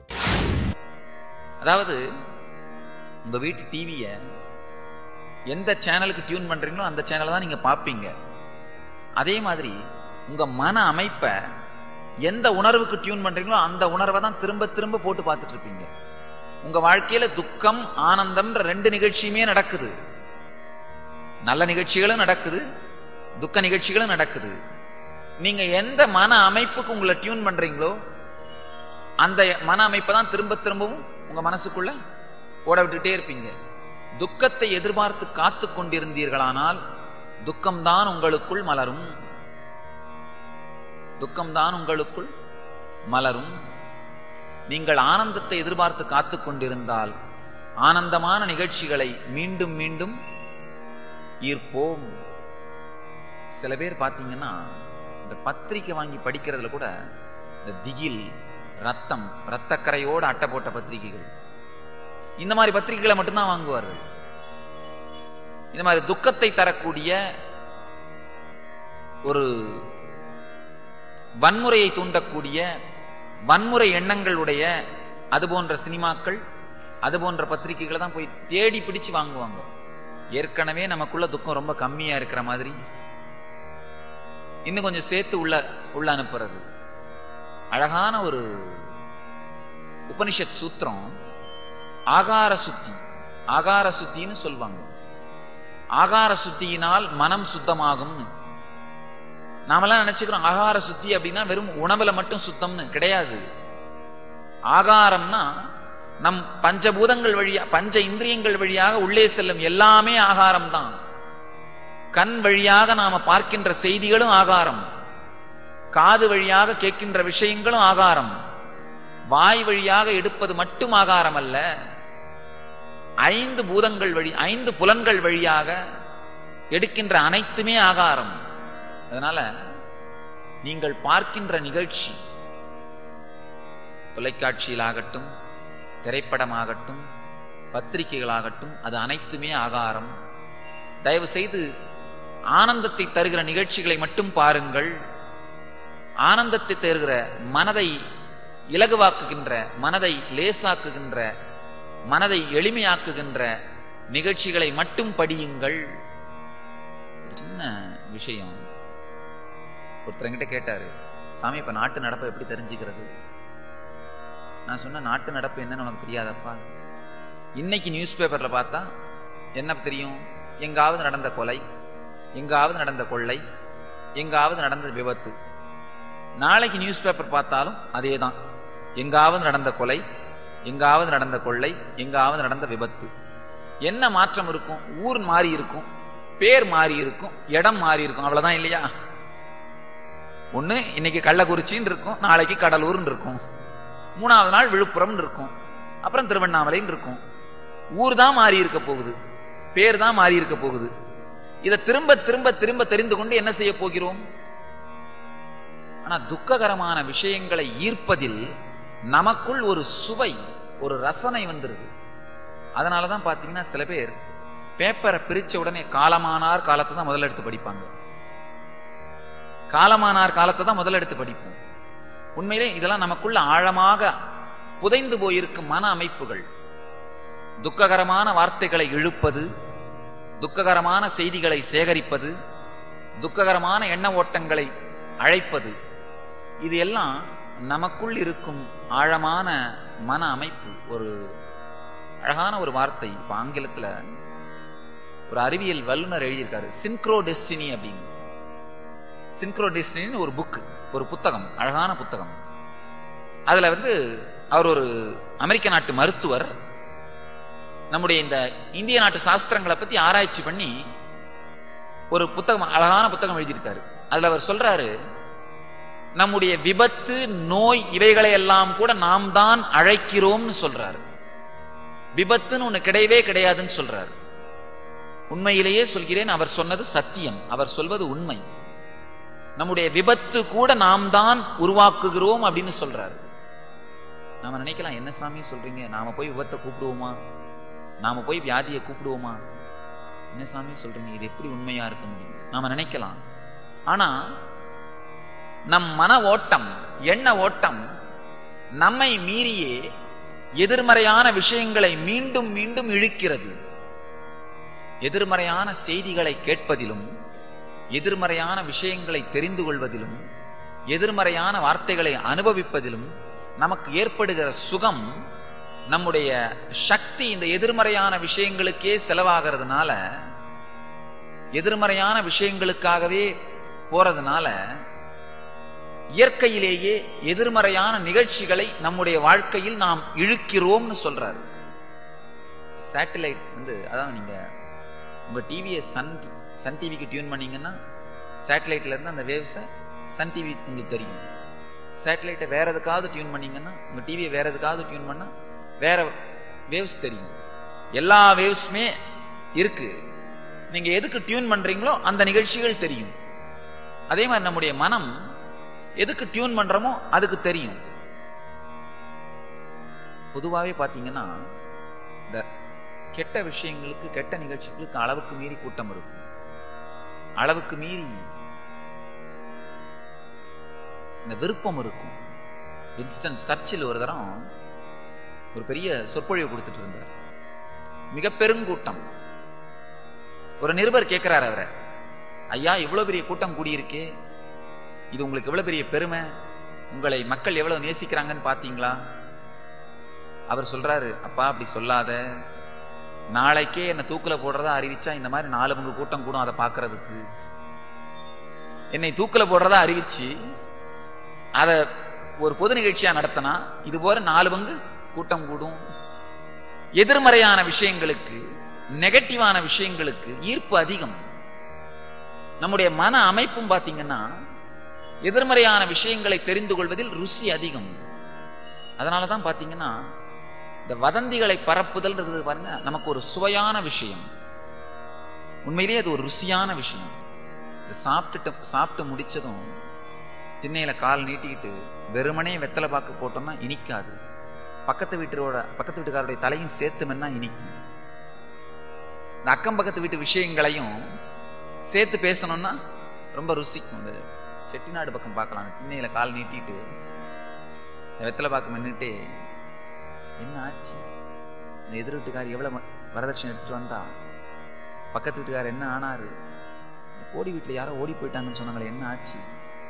அதாவது உங்க வீட்டு டிவியை எந்த சேனலுக்கு டியூன் பண்றீங்களோ அந்த சேனலை தான் நீங்க பார்ப்பீங்க அதே மாதிரி உங்க மன அமைப்பை எந்த உணர்வுக்கு டியூன் பண்றீங்களோ அந்த உணர்வை தான் திரும்ப திரும்ப போட்டு பார்த்துட்டு இருப்பீங்க உங்க வாழ்க்கையில துக்கம் ஆனந்தம்ன்ற ரெண்டு நிகழ்ச்சியுமே நடக்குது நல்ல நிகழ்ச்சிகளும் நடக்குது துக்க நிகழ்ச்சிகளும் நடக்குது நீங்க எந்த மன அமைப்புக்கு உங்களை டியூன் பண்றீங்களோ அந்த மன அமைப்பை தான் திரும்ப திரும்பவும் உங்க மனசுக்குள்ள ஓட விட்டுட்டே இருப்பீங்க துக்கத்தை எதிர்பார்த்து காத்து கொண்டிருந்தீர்களானால் துக்கம்தான் உங்களுக்குள் மலரும் துக்கம்தான் உங்களுக்குள் மலரும் நீங்கள் ஆனந்தத்தை எதிர்பார்த்து காத்து கொண்டிருந்தால் ஆனந்தமான நிகழ்ச்சிகளை மீண்டும் மீண்டும் ஈர்ப்போம் சில பேர் பார்த்தீங்கன்னா இந்த பத்திரிக்கை வாங்கி படிக்கிறதுல கூட இந்த திகில் ரத்தம் ரத்தக்கரையோட அட்டை போட்ட பத்திரிகைகள் இந்த மாதிரி பத்திரிகைகளை மட்டும்தான் வாங்குவார்கள் இந்த மாதிரி துக்கத்தை தரக்கூடிய ஒரு வன்முறையை தூண்டக்கூடிய வன்முறை எண்ணங்களுடைய அது போன்ற சினிமாக்கள் அது போன்ற பத்திரிகைகளை தான் போய் தேடி பிடிச்சு வாங்குவாங்க ஏற்கனவே நமக்குள்ள துக்கம் ரொம்ப கம்மியா இருக்கிற மாதிரி இன்னும் கொஞ்சம் சேர்த்து உள்ள உள்ள அனுப்புறது அழகான ஒரு உபனிஷத் சூத்திரம் ஆகார சுத்தி ஆகார சுத்தின்னு சொல்லுவாங்க ஆகார சுத்தியினால் மனம் சுத்தமாகும்னு நாமெல்லாம் நினைச்சுக்கிறோம் ஆகார சுத்தி அப்படின்னா வெறும் உணவுல மட்டும் சுத்தம்னு கிடையாது ஆகாரம்னா நம் பஞ்சபூதங்கள் வழியா பஞ்ச இந்திரியங்கள் வழியாக உள்ளே செல்லும் எல்லாமே ஆகாரம் தான் கண் வழியாக நாம பார்க்கின்ற செய்திகளும் ஆகாரம் காது வழியாக கேட்கின்ற விஷயங்களும் ஆகாரம் வாய் வழியாக எடுப்பது மட்டும் ஆகாரம் அல்ல ஐந்து பூதங்கள் வழி ஐந்து புலன்கள் வழியாக எடுக்கின்ற அனைத்துமே ஆகாரம் அதனால நீங்கள் பார்க்கின்ற நிகழ்ச்சி தொலைக்காட்சியிலாகட்டும் திரைப்படமாகட்டும் பத்திரிகைகளாகட்டும் அது அனைத்துமே ஆகாரம் தயவு செய்து ஆனந்தத்தை தருகிற நிகழ்ச்சிகளை மட்டும் பாருங்கள் ஆனந்தத்தை தருகிற மனதை இலகுவாக்குகின்ற மனதை லேசாக்குகின்ற மனதை எளிமையாக்குகின்ற நிகழ்ச்சிகளை மட்டும் படியுங்கள் ஒரு சின்ன விஷயம் ஒருத்தரங்கிட்ட கேட்டாரு சாமி இப்ப நாட்டு நடப்பை எப்படி தெரிஞ்சுக்கிறது நான் சொன்ன நாட்டு நடப்பு என்னன்னு உனக்கு தெரியாதப்பா இன்னைக்கு நியூஸ் பேப்பர்ல பார்த்தா என்ன தெரியும் எங்காவது நடந்த கொலை எங்காவது நடந்த கொள்ளை எங்காவது நடந்த விபத்து நாளைக்கு நியூஸ் பேப்பர் பார்த்தாலும் அதே தான் எங்காவது நடந்த கொலை எங்காவது நடந்த கொள்ளை எங்காவது நடந்த விபத்து என்ன மாற்றம் இருக்கும் ஊர் மாறி இருக்கும் பேர் மாறி இருக்கும் இடம் மாறி இருக்கும் அவ்வளவுதான் இல்லையா ஒண்ணு இன்னைக்கு கள்ளக்குறிச்சின்னு இருக்கும் நாளைக்கு கடலூர்னு இருக்கும் மூணாவது நாள் விழுப்புரம் இருக்கும் அப்புறம் திருவண்ணாமலைன்னு இருக்கும் ஊர் தான் மாறி இருக்க போகுது பேர் தான் மாறி இருக்க போகுது இதை திரும்ப திரும்ப திரும்ப தெரிந்து கொண்டு என்ன செய்ய போகிறோம் ஆனா துக்ககரமான விஷயங்களை ஈர்ப்பதில் நமக்குள் ஒரு சுவை ஒரு ரசனை வந்துருது அதனாலதான் பாத்தீங்கன்னா சில பேர் பேப்பரை பிரிச்ச உடனே காலமானார் காலத்தை தான் முதல்ல எடுத்து படிப்பாங்க காலமானார் காலத்தை தான் முதல்ல எடுத்து படிப்போம் உண்மையிலே இதெல்லாம் நமக்குள்ள ஆழமாக புதைந்து போயிருக்கும் மன அமைப்புகள் துக்ககரமான வார்த்தைகளை இழுப்பது துக்ககரமான செய்திகளை சேகரிப்பது துக்ககரமான எண்ண ஓட்டங்களை அழைப்பது இது எல்லாம் நமக்குள் இருக்கும் ஆழமான மன அமைப்பு ஒரு அழகான ஒரு வார்த்தை இப்ப ஆங்கிலத்துல ஒரு அறிவியல் வல்லுனர் எழுதியிருக்காரு சின்க்ரோ டெஸ்டினி அப்படின்னு சின்க்ரோ டெஸ்டினின்னு ஒரு புக் ஒரு புத்தகம் அழகான புத்தகம் அதுல வந்து அவர் ஒரு அமெரிக்க நாட்டு மருத்துவர் நம்முடைய இந்த இந்திய நாட்டு சாஸ்திரங்களை பத்தி ஆராய்ச்சி பண்ணி ஒரு புத்தகம் அழகான புத்தகம் எழுதியிருக்காரு அதுல அவர் சொல்றாரு நம்முடைய விபத்து நோய் இவைகளை எல்லாம் கூட நாம் தான் அழைக்கிறோம்னு சொல்றாரு விபத்துன்னு ஒண்ணு கிடையவே கிடையாதுன்னு சொல்றாரு உண்மையிலேயே சொல்கிறேன் அவர் சொன்னது சத்தியம் அவர் சொல்வது உண்மை நம்முடைய விபத்து கூட நாம் தான் உருவாக்குகிறோம் அப்படின்னு சொல்றாரு நாம நினைக்கலாம் என்ன சாமி சொல்றீங்க நாம போய் விபத்தை கூப்பிடுவோமா நாம போய் வியாதியை கூப்பிடுவோமா என்ன சாமி சொல்றீங்க இது எப்படி உண்மையா இருக்க முடியும் நாம நினைக்கலாம் ஆனா நம் மன ஓட்டம் எண்ண ஓட்டம் நம்மை மீறியே எதிர்மறையான விஷயங்களை மீண்டும் மீண்டும் இழுக்கிறது எதிர்மறையான செய்திகளை கேட்பதிலும் எதிர்மறையான விஷயங்களை தெரிந்து கொள்வதிலும் எதிர்மறையான வார்த்தைகளை அனுபவிப்பதிலும் நமக்கு ஏற்படுகிற சுகம் நம்முடைய சக்தி இந்த எதிர்மறையான விஷயங்களுக்கே செலவாகிறதுனால எதிர்மறையான விஷயங்களுக்காகவே போறதுனால இயற்கையிலேயே எதிர்மறையான நிகழ்ச்சிகளை நம்முடைய வாழ்க்கையில் நாம் இழுக்கிறோம்னு சொல்றாரு சேட்டலைட் வந்து அதான் நீங்க உங்க டிவியை சன் சன் டிவிக்கு டியூன் பண்ணீங்கன்னா சேட்டலைட்ல இருந்து அந்த வேவ்ஸை சன் டிவி உங்களுக்கு தெரியும் சேட்டலைட்டை வேற எதுக்காவது டியூன் பண்ணீங்கன்னா உங்க டிவியை வேற எதுக்காவது டியூன் பண்ணா வேற வேவ்ஸ் தெரியும் எல்லா வேவ்ஸுமே இருக்கு நீங்க எதுக்கு டியூன் பண்றீங்களோ அந்த நிகழ்ச்சிகள் தெரியும் அதே மாதிரி நம்முடைய மனம் எதுக்கு டியூன் பண்றோமோ அதுக்கு தெரியும் பொதுவாகவே பார்த்தீங்கன்னா இந்த கெட்ட விஷயங்களுக்கு கெட்ட நிகழ்ச்சிகளுக்கு அளவுக்கு மீறி கூட்டம் இருக்கும் அளவுக்கு மீறி இந்த விருப்பம் இருக்கும் இன்ஸ்டன்ட் சர்ச்சில் ஒரு தரம் ஒரு பெரிய சொற்பொழிவு கொடுத்துட்டு இருந்தார் மிக பெருங்கூட்டம் ஒரு நிருபர் கேட்கிறார் அவரை ஐயா இவ்வளவு பெரிய கூட்டம் கூடியிருக்கே இது உங்களுக்கு எவ்வளவு பெரிய பெருமை உங்களை மக்கள் எவ்வளவு நேசிக்கிறாங்கன்னு பாத்தீங்களா அவர் சொல்றாரு அப்பா அப்படி சொல்லாத நாளைக்கே என்ன தூக்குல போடுறதா அறிவிச்சா இந்த மாதிரி நாலு பங்கு கூட்டம் கூடும் அதை பார்க்கிறதுக்கு என்னை தூக்குல போடுறதா அறிவிச்சு அத ஒரு பொது நிகழ்ச்சியா நடத்தினா இது போல நாலு பங்கு கூட்டம் கூடும் எதிர்மறையான விஷயங்களுக்கு நெகட்டிவான விஷயங்களுக்கு ஈர்ப்பு அதிகம் நம்முடைய மன அமைப்பும் பாத்தீங்கன்னா எதிர்மறையான விஷயங்களை தெரிந்து கொள்வதில் ருசி அதிகம் அதனாலதான் பாத்தீங்கன்னா இந்த வதந்திகளை பரப்புதல் பாருங்க நமக்கு ஒரு சுவையான விஷயம் உண்மையிலேயே அது ஒரு ருசியான விஷயம் இதை சாப்பிட்டுட்டு சாப்பிட்டு முடிச்சதும் திண்ணையில கால் நீட்டிக்கிட்டு வெறுமனே வெத்தலை பாக்கு போட்டோம்னா இனிக்காது பக்கத்து வீட்டரோட பக்கத்து வீட்டுக்காரருடைய தலையும் சேர்த்து மென்னா இனிக்கும் இந்த அக்கம் பக்கத்து வீட்டு விஷயங்களையும் சேர்த்து பேசணும்னா ரொம்ப ருசிக்கும் இந்த செட்டிநாடு பக்கம் பார்க்கலாம் அந்த திண்ணையில கால் நீட்டிட்டு இந்த வெத்தலை பாக்கு மென்னுட்டு என்ன ஆச்சு இந்த எதிர் வீட்டுக்கார் எவ்வளவு ம- வரதட்சணை எடுத்துட்டு வந்தா பக்கத்து வீட்டுக்காரர் என்ன ஆனாரு இந்த கோடி வீட்டுல யாரோ ஓடி போயிட்டாங்கன்னு சொன்னாங்களே என்ன ஆச்சு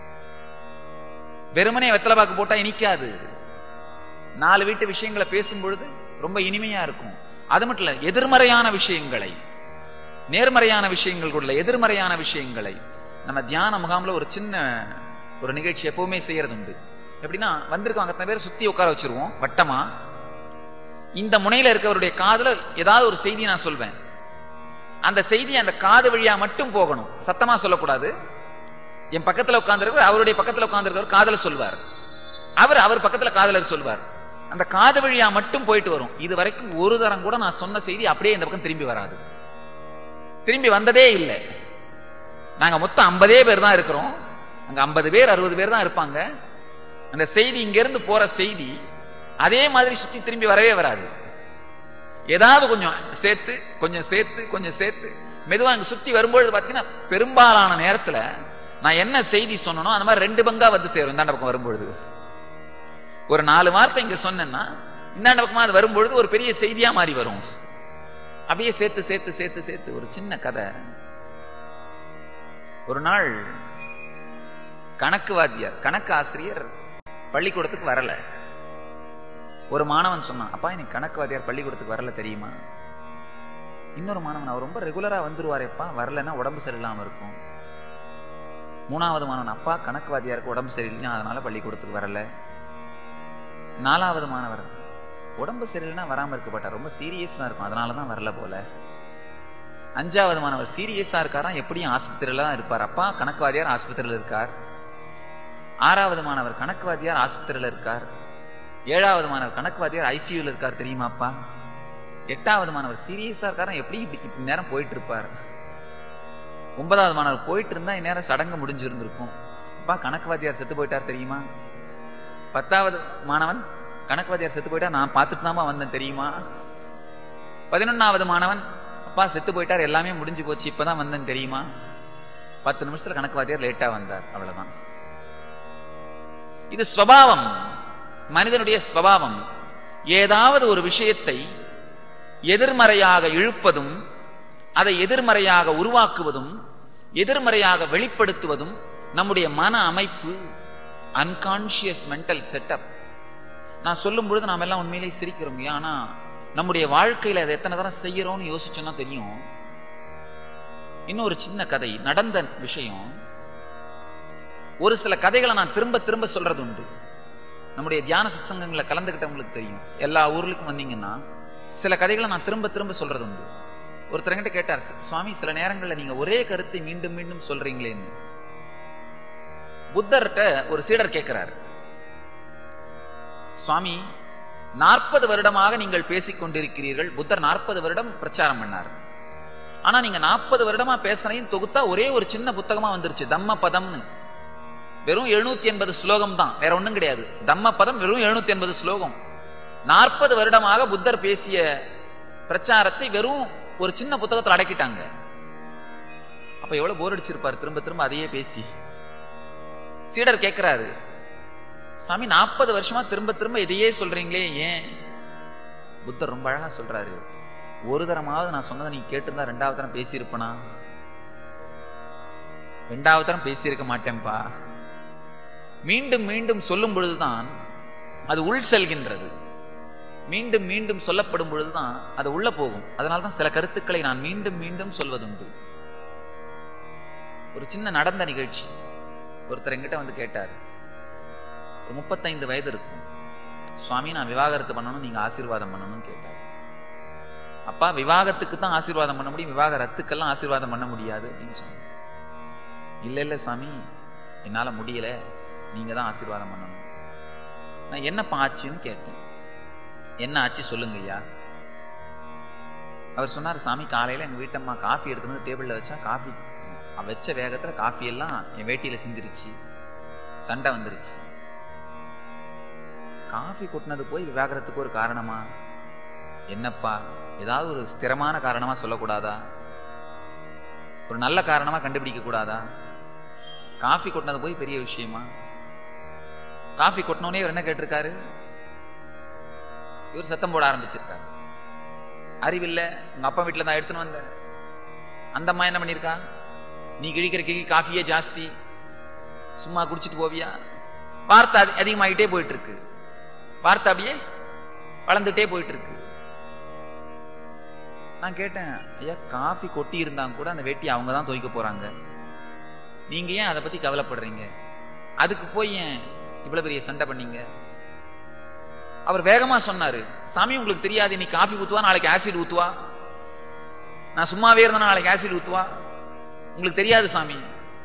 வெறுமனே வெத்தலை பாக்கு போட்டா இனிக்காது நாலு வீட்டு விஷயங்களை பேசும் பொழுது ரொம்ப இனிமையா இருக்கும் அது மட்டும் இல்ல எதிர்மறையான விஷயங்களை நேர்மறையான விஷயங்கள் கூட இல்ல, எதிர்மறையான விஷயங்களை நம்ம தியான முகாம்ல ஒரு சின்ன ஒரு நிகழ்ச்சி எப்பவுமே செய்யறது உண்டு எப்படின்னா வந்திருக்கவங்க அத்தனை பேர் சுத்தி உட்கார வச்சிருவோம் வட்டமா இந்த முனையில இருக்கவருடைய காதுல ஏதாவது ஒரு செய்தி நான் சொல்வேன் அந்த செய்தி அந்த காது வழியா மட்டும் போகணும் சத்தமா சொல்லக்கூடாது என் பக்கத்துல உட்கார்ந்திருக்கவர் அவருடைய பக்கத்துல உட்கார்ந்திருக்கவர் காதல சொல்வார் அவர் அவர் பக்கத்துல காதலர் சொல்வார் அந்த காது வழியா மட்டும் போயிட்டு வரும் இது வரைக்கும் ஒரு தரம் கூட நான் சொன்ன செய்தி அப்படியே இந்த பக்கம் திரும்பி வராது திரும்பி வந்ததே இல்லை நாங்க மொத்தம் ஐம்பதே பேர் தான் இருக்கிறோம் அங்க ஐம்பது பேர் அறுபது பேர் தான் இருப்பாங்க அந்த செய்தி இங்க இருந்து போற செய்தி அதே மாதிரி சுத்தி திரும்பி வரவே வராது ஏதாவது கொஞ்சம் சேர்த்து கொஞ்சம் சேர்த்து கொஞ்சம் சேர்த்து மெதுவா இங்க சுத்தி வரும்பொழுது பாத்தீங்கன்னா பெரும்பாலான நேரத்துல நான் என்ன செய்தி சொன்னனோ அந்த மாதிரி ரெண்டு பங்கா வந்து சேரும் இந்தாண்ட பக்கம் வரும்பொழுது ஒரு நாலு வார்த்தை இங்க சொன்னேன்னா இந்தாண்ட பக்கமா அது வரும்பொழுது ஒரு பெரிய செய்தியா மாறி வரும் அப்படியே சேர்த்து சேர்த்து சேர்த்து சேர்த்து ஒரு சின்ன கதை ஒரு நாள் கணக்கு வாத்தியார் கணக்கு ஆசிரியர் பள்ளிக்கூடத்துக்கு வரல ஒரு மாணவன் சொன்னான் அப்பா எனக்கு கணக்கு வாத்தியார் பள்ளிக்கூடத்துக்கு வரல தெரியுமா இன்னொரு மாணவன் அவர் ரொம்ப ரெகுலரா வந்துருவாரேப்பா வரலன்னா உடம்பு சரியில்லாம இருக்கும் மூணாவது மாணவன் அப்பா கணக்கு வாத்தியாருக்கு உடம்பு சரியில்லைன்னா அதனால பள்ளிக்கூடத்துக்கு வரல நாலாவது மாணவர் உடம்பு சரியில்லைன்னா வராம இருக்க மாட்டார் ரொம்ப சீரியஸா இருக்கும் அதனால தான் வரல போல அஞ்சாவது மாணவர் சீரியஸா இருக்காரா எப்படியும் ஆஸ்பத்திரியில தான் இருப்பார் அப்பா கணக்கு வாத்தியார் ஆஸ்பத்திரியில இருக்கார் ஆறாவது மாணவர் கணக்கு வாத்தியார் ஆஸ்பத்திரியில இருக்கார் ஏழாவது மாணவர் கணக்கு வாத்தியார் ஐசியூல இருக்கார் தெரியுமாப்பா எட்டாவது மாணவர் சீரியஸா இருக்காரா எப்படி இப்படி இப்படி நேரம் போயிட்டு இருப்பார் ஒன்பதாவது மாணவர் போயிட்டு இருந்தா இந்நேரம் சடங்கு முடிஞ்சிருந்திருக்கும் அப்பா கணக்கு வாத்தியார் செத்து போயிட்டார் தெரியுமா பத்தாவது மாணவன் கணக்கு வாத்தியார் செத்து போயிட்டா நான் பார்த்துட்டு தாமா வந்தேன் தெரியுமா பதினொன்னாவது மாணவன் அப்பா செத்து போயிட்டார் எல்லாமே முடிஞ்சு போச்சு இப்பதான் வந்தேன் தெரியுமா பத்து நிமிஷத்துல கணக்கு வாத்தியார் லேட்டா வந்தார் அவ்வளவுதான் இது ஸ்வபாவம் மனிதனுடைய ஸ்வபாவம் ஏதாவது ஒரு விஷயத்தை எதிர்மறையாக இழுப்பதும் அதை எதிர்மறையாக உருவாக்குவதும் எதிர்மறையாக வெளிப்படுத்துவதும் நம்முடைய மன அமைப்பு அன்கான்சியஸ் மென்டல் செட்டப் நான் சொல்லும் பொழுது நாம எல்லாம் உண்மையிலேயே சிரிக்கிறோம் ஆனா நம்முடைய வாழ்க்கையில அதை எத்தனை தரம் செய்யறோம்னு யோசிச்சோம்னா தெரியும் இன்னொரு சின்ன கதை நடந்த விஷயம் ஒரு சில கதைகளை நான் திரும்ப திரும்ப சொல்றது உண்டு நம்முடைய தியான சத்சங்கங்களை கலந்துக்கிட்டவங்களுக்கு தெரியும் எல்லா ஊர்களுக்கும் வந்தீங்கன்னா சில கதைகளை நான் திரும்ப திரும்ப சொல்றது உண்டு ஒருத்தர் என்கிட்ட கேட்டார் சுவாமி சில நேரங்கள்ல நீங்க ஒரே கருத்தை மீண்டும் மீண்டும் சொல்றீங்களேன்னு புத்தர்கிட்ட ஒரு சீடர் கேட்கிறார் சுவாமி நாற்பது வருடமாக நீங்கள் பேசிக் கொண்டிருக்கிறீர்கள் புத்தர் நாற்பது வருடம் பிரச்சாரம் பண்ணார் ஆனா நீங்க நாற்பது வருடமா பேசுனையும் தொகுத்தா ஒரே ஒரு சின்ன புத்தகமா வந்துருச்சு தம்ம பதம்னு வெறும் எழுநூத்தி எண்பது ஸ்லோகம் தான் வேற ஒண்ணும் கிடையாது தம்ம பதம் வெறும் எழுநூத்தி எண்பது ஸ்லோகம் நாற்பது வருடமாக புத்தர் பேசிய பிரச்சாரத்தை வெறும் ஒரு சின்ன புத்தகத்தில் அடக்கிட்டாங்க அப்ப எவ்வளவு போர் அடிச்சிருப்பார் திரும்ப திரும்ப அதையே பேசி சீடர் கேட்கிறாரு சாமி நாற்பது வருஷமா திரும்ப திரும்ப இதையே சொல்றீங்களே ஏன் புத்தர் ரொம்ப அழகா சொல்றாரு ஒரு தரமாவது நான் சொன்னதை நீ கேட்டிருந்தா ரெண்டாவது தரம் பேசியிருப்பனா ரெண்டாவது தரம் பேசியிருக்க மாட்டேன்பா மீண்டும் மீண்டும் சொல்லும் பொழுதுதான் அது உள் செல்கின்றது மீண்டும் மீண்டும் சொல்லப்படும் பொழுதுதான் அது உள்ள போகும் அதனால தான் சில கருத்துக்களை நான் மீண்டும் மீண்டும் சொல்வதுண்டு ஒரு சின்ன நடந்த நிகழ்ச்சி ஒருத்தர் என்கிட்ட வந்து கேட்டார் ஒரு முப்பத்தைந்து வயது இருக்கும் சுவாமி நான் விவாகரத்து பண்ணணும் நீங்க ஆசீர்வாதம் பண்ணணும்னு கேட்டார் அப்பா விவாகத்துக்கு தான் ஆசீர்வாதம் பண்ண முடியும் விவாகரத்துக்கெல்லாம் ஆசீர்வாதம் பண்ண முடியாது அப்படின்னு சொன்னேன் இல்ல இல்ல சாமி என்னால முடியல நீங்க தான் ஆசீர்வாதம் பண்ணணும் நான் என்னப்பா ஆச்சுன்னு கேட்டேன் என்ன ஆச்சு சொல்லுங்க ஐயா அவர் சொன்னார் சாமி காலையில எங்க வீட்டம்மா காஃபி எடுத்துட்டு வந்து டேபிள்ல வச்சா காஃபி வச்ச வேகத்துல காஃபி எல்லாம் என் வேட்டியில சிந்திருச்சு சண்டை வந்துருச்சு காஃபி கொட்டினது போய் விவாகரத்துக்கு ஒரு காரணமா என்னப்பா ஏதாவது ஒரு ஸ்திரமான காரணமா சொல்லக்கூடாதா ஒரு நல்ல காரணமா கண்டுபிடிக்க கூடாதா காஃபி கொட்டினது போய் பெரிய விஷயமா காஃபி கொட்டினோடனே இவர் என்ன கேட்டிருக்காரு இவர் சத்தம் போட ஆரம்பிச்சிருக்காரு அறிவில்ல உங்க அப்பா வீட்டுல தான் எடுத்துன்னு வந்த அந்த அம்மா என்ன பண்ணிருக்கா நீ கிழிக்கிற கிழி காஃபியே ஜாஸ்தி சும்மா குடிச்சிட்டு போவியா வார்த்தை அதி- அதிகமாயிட்டே போயிட்டு இருக்கு வார்த்தை அப்படியே வளர்ந்துட்டே போயிட்டு இருக்கு நான் கேட்டேன் ஐயா காஃபி கொட்டி இருந்தாங்க கூட அந்த வேட்டி அவங்க தான் துவைக்க போறாங்க நீங்க ஏன் அதை பத்தி கவலைப்படுறீங்க அதுக்கு போய் ஏன் இவ்வளவு பெரிய சண்டை பண்ணீங்க அவர் வேகமா சொன்னாரு சாமி உங்களுக்கு தெரியாது இன்னைக்கு காஃபி ஊத்துவா நாளைக்கு ஆசிட் ஊத்துவா நான் சும்மாவே இருந்தேன் நாளைக்கு ஆசிட் ஊத்துவா உங்களுக்கு தெரியாது சாமி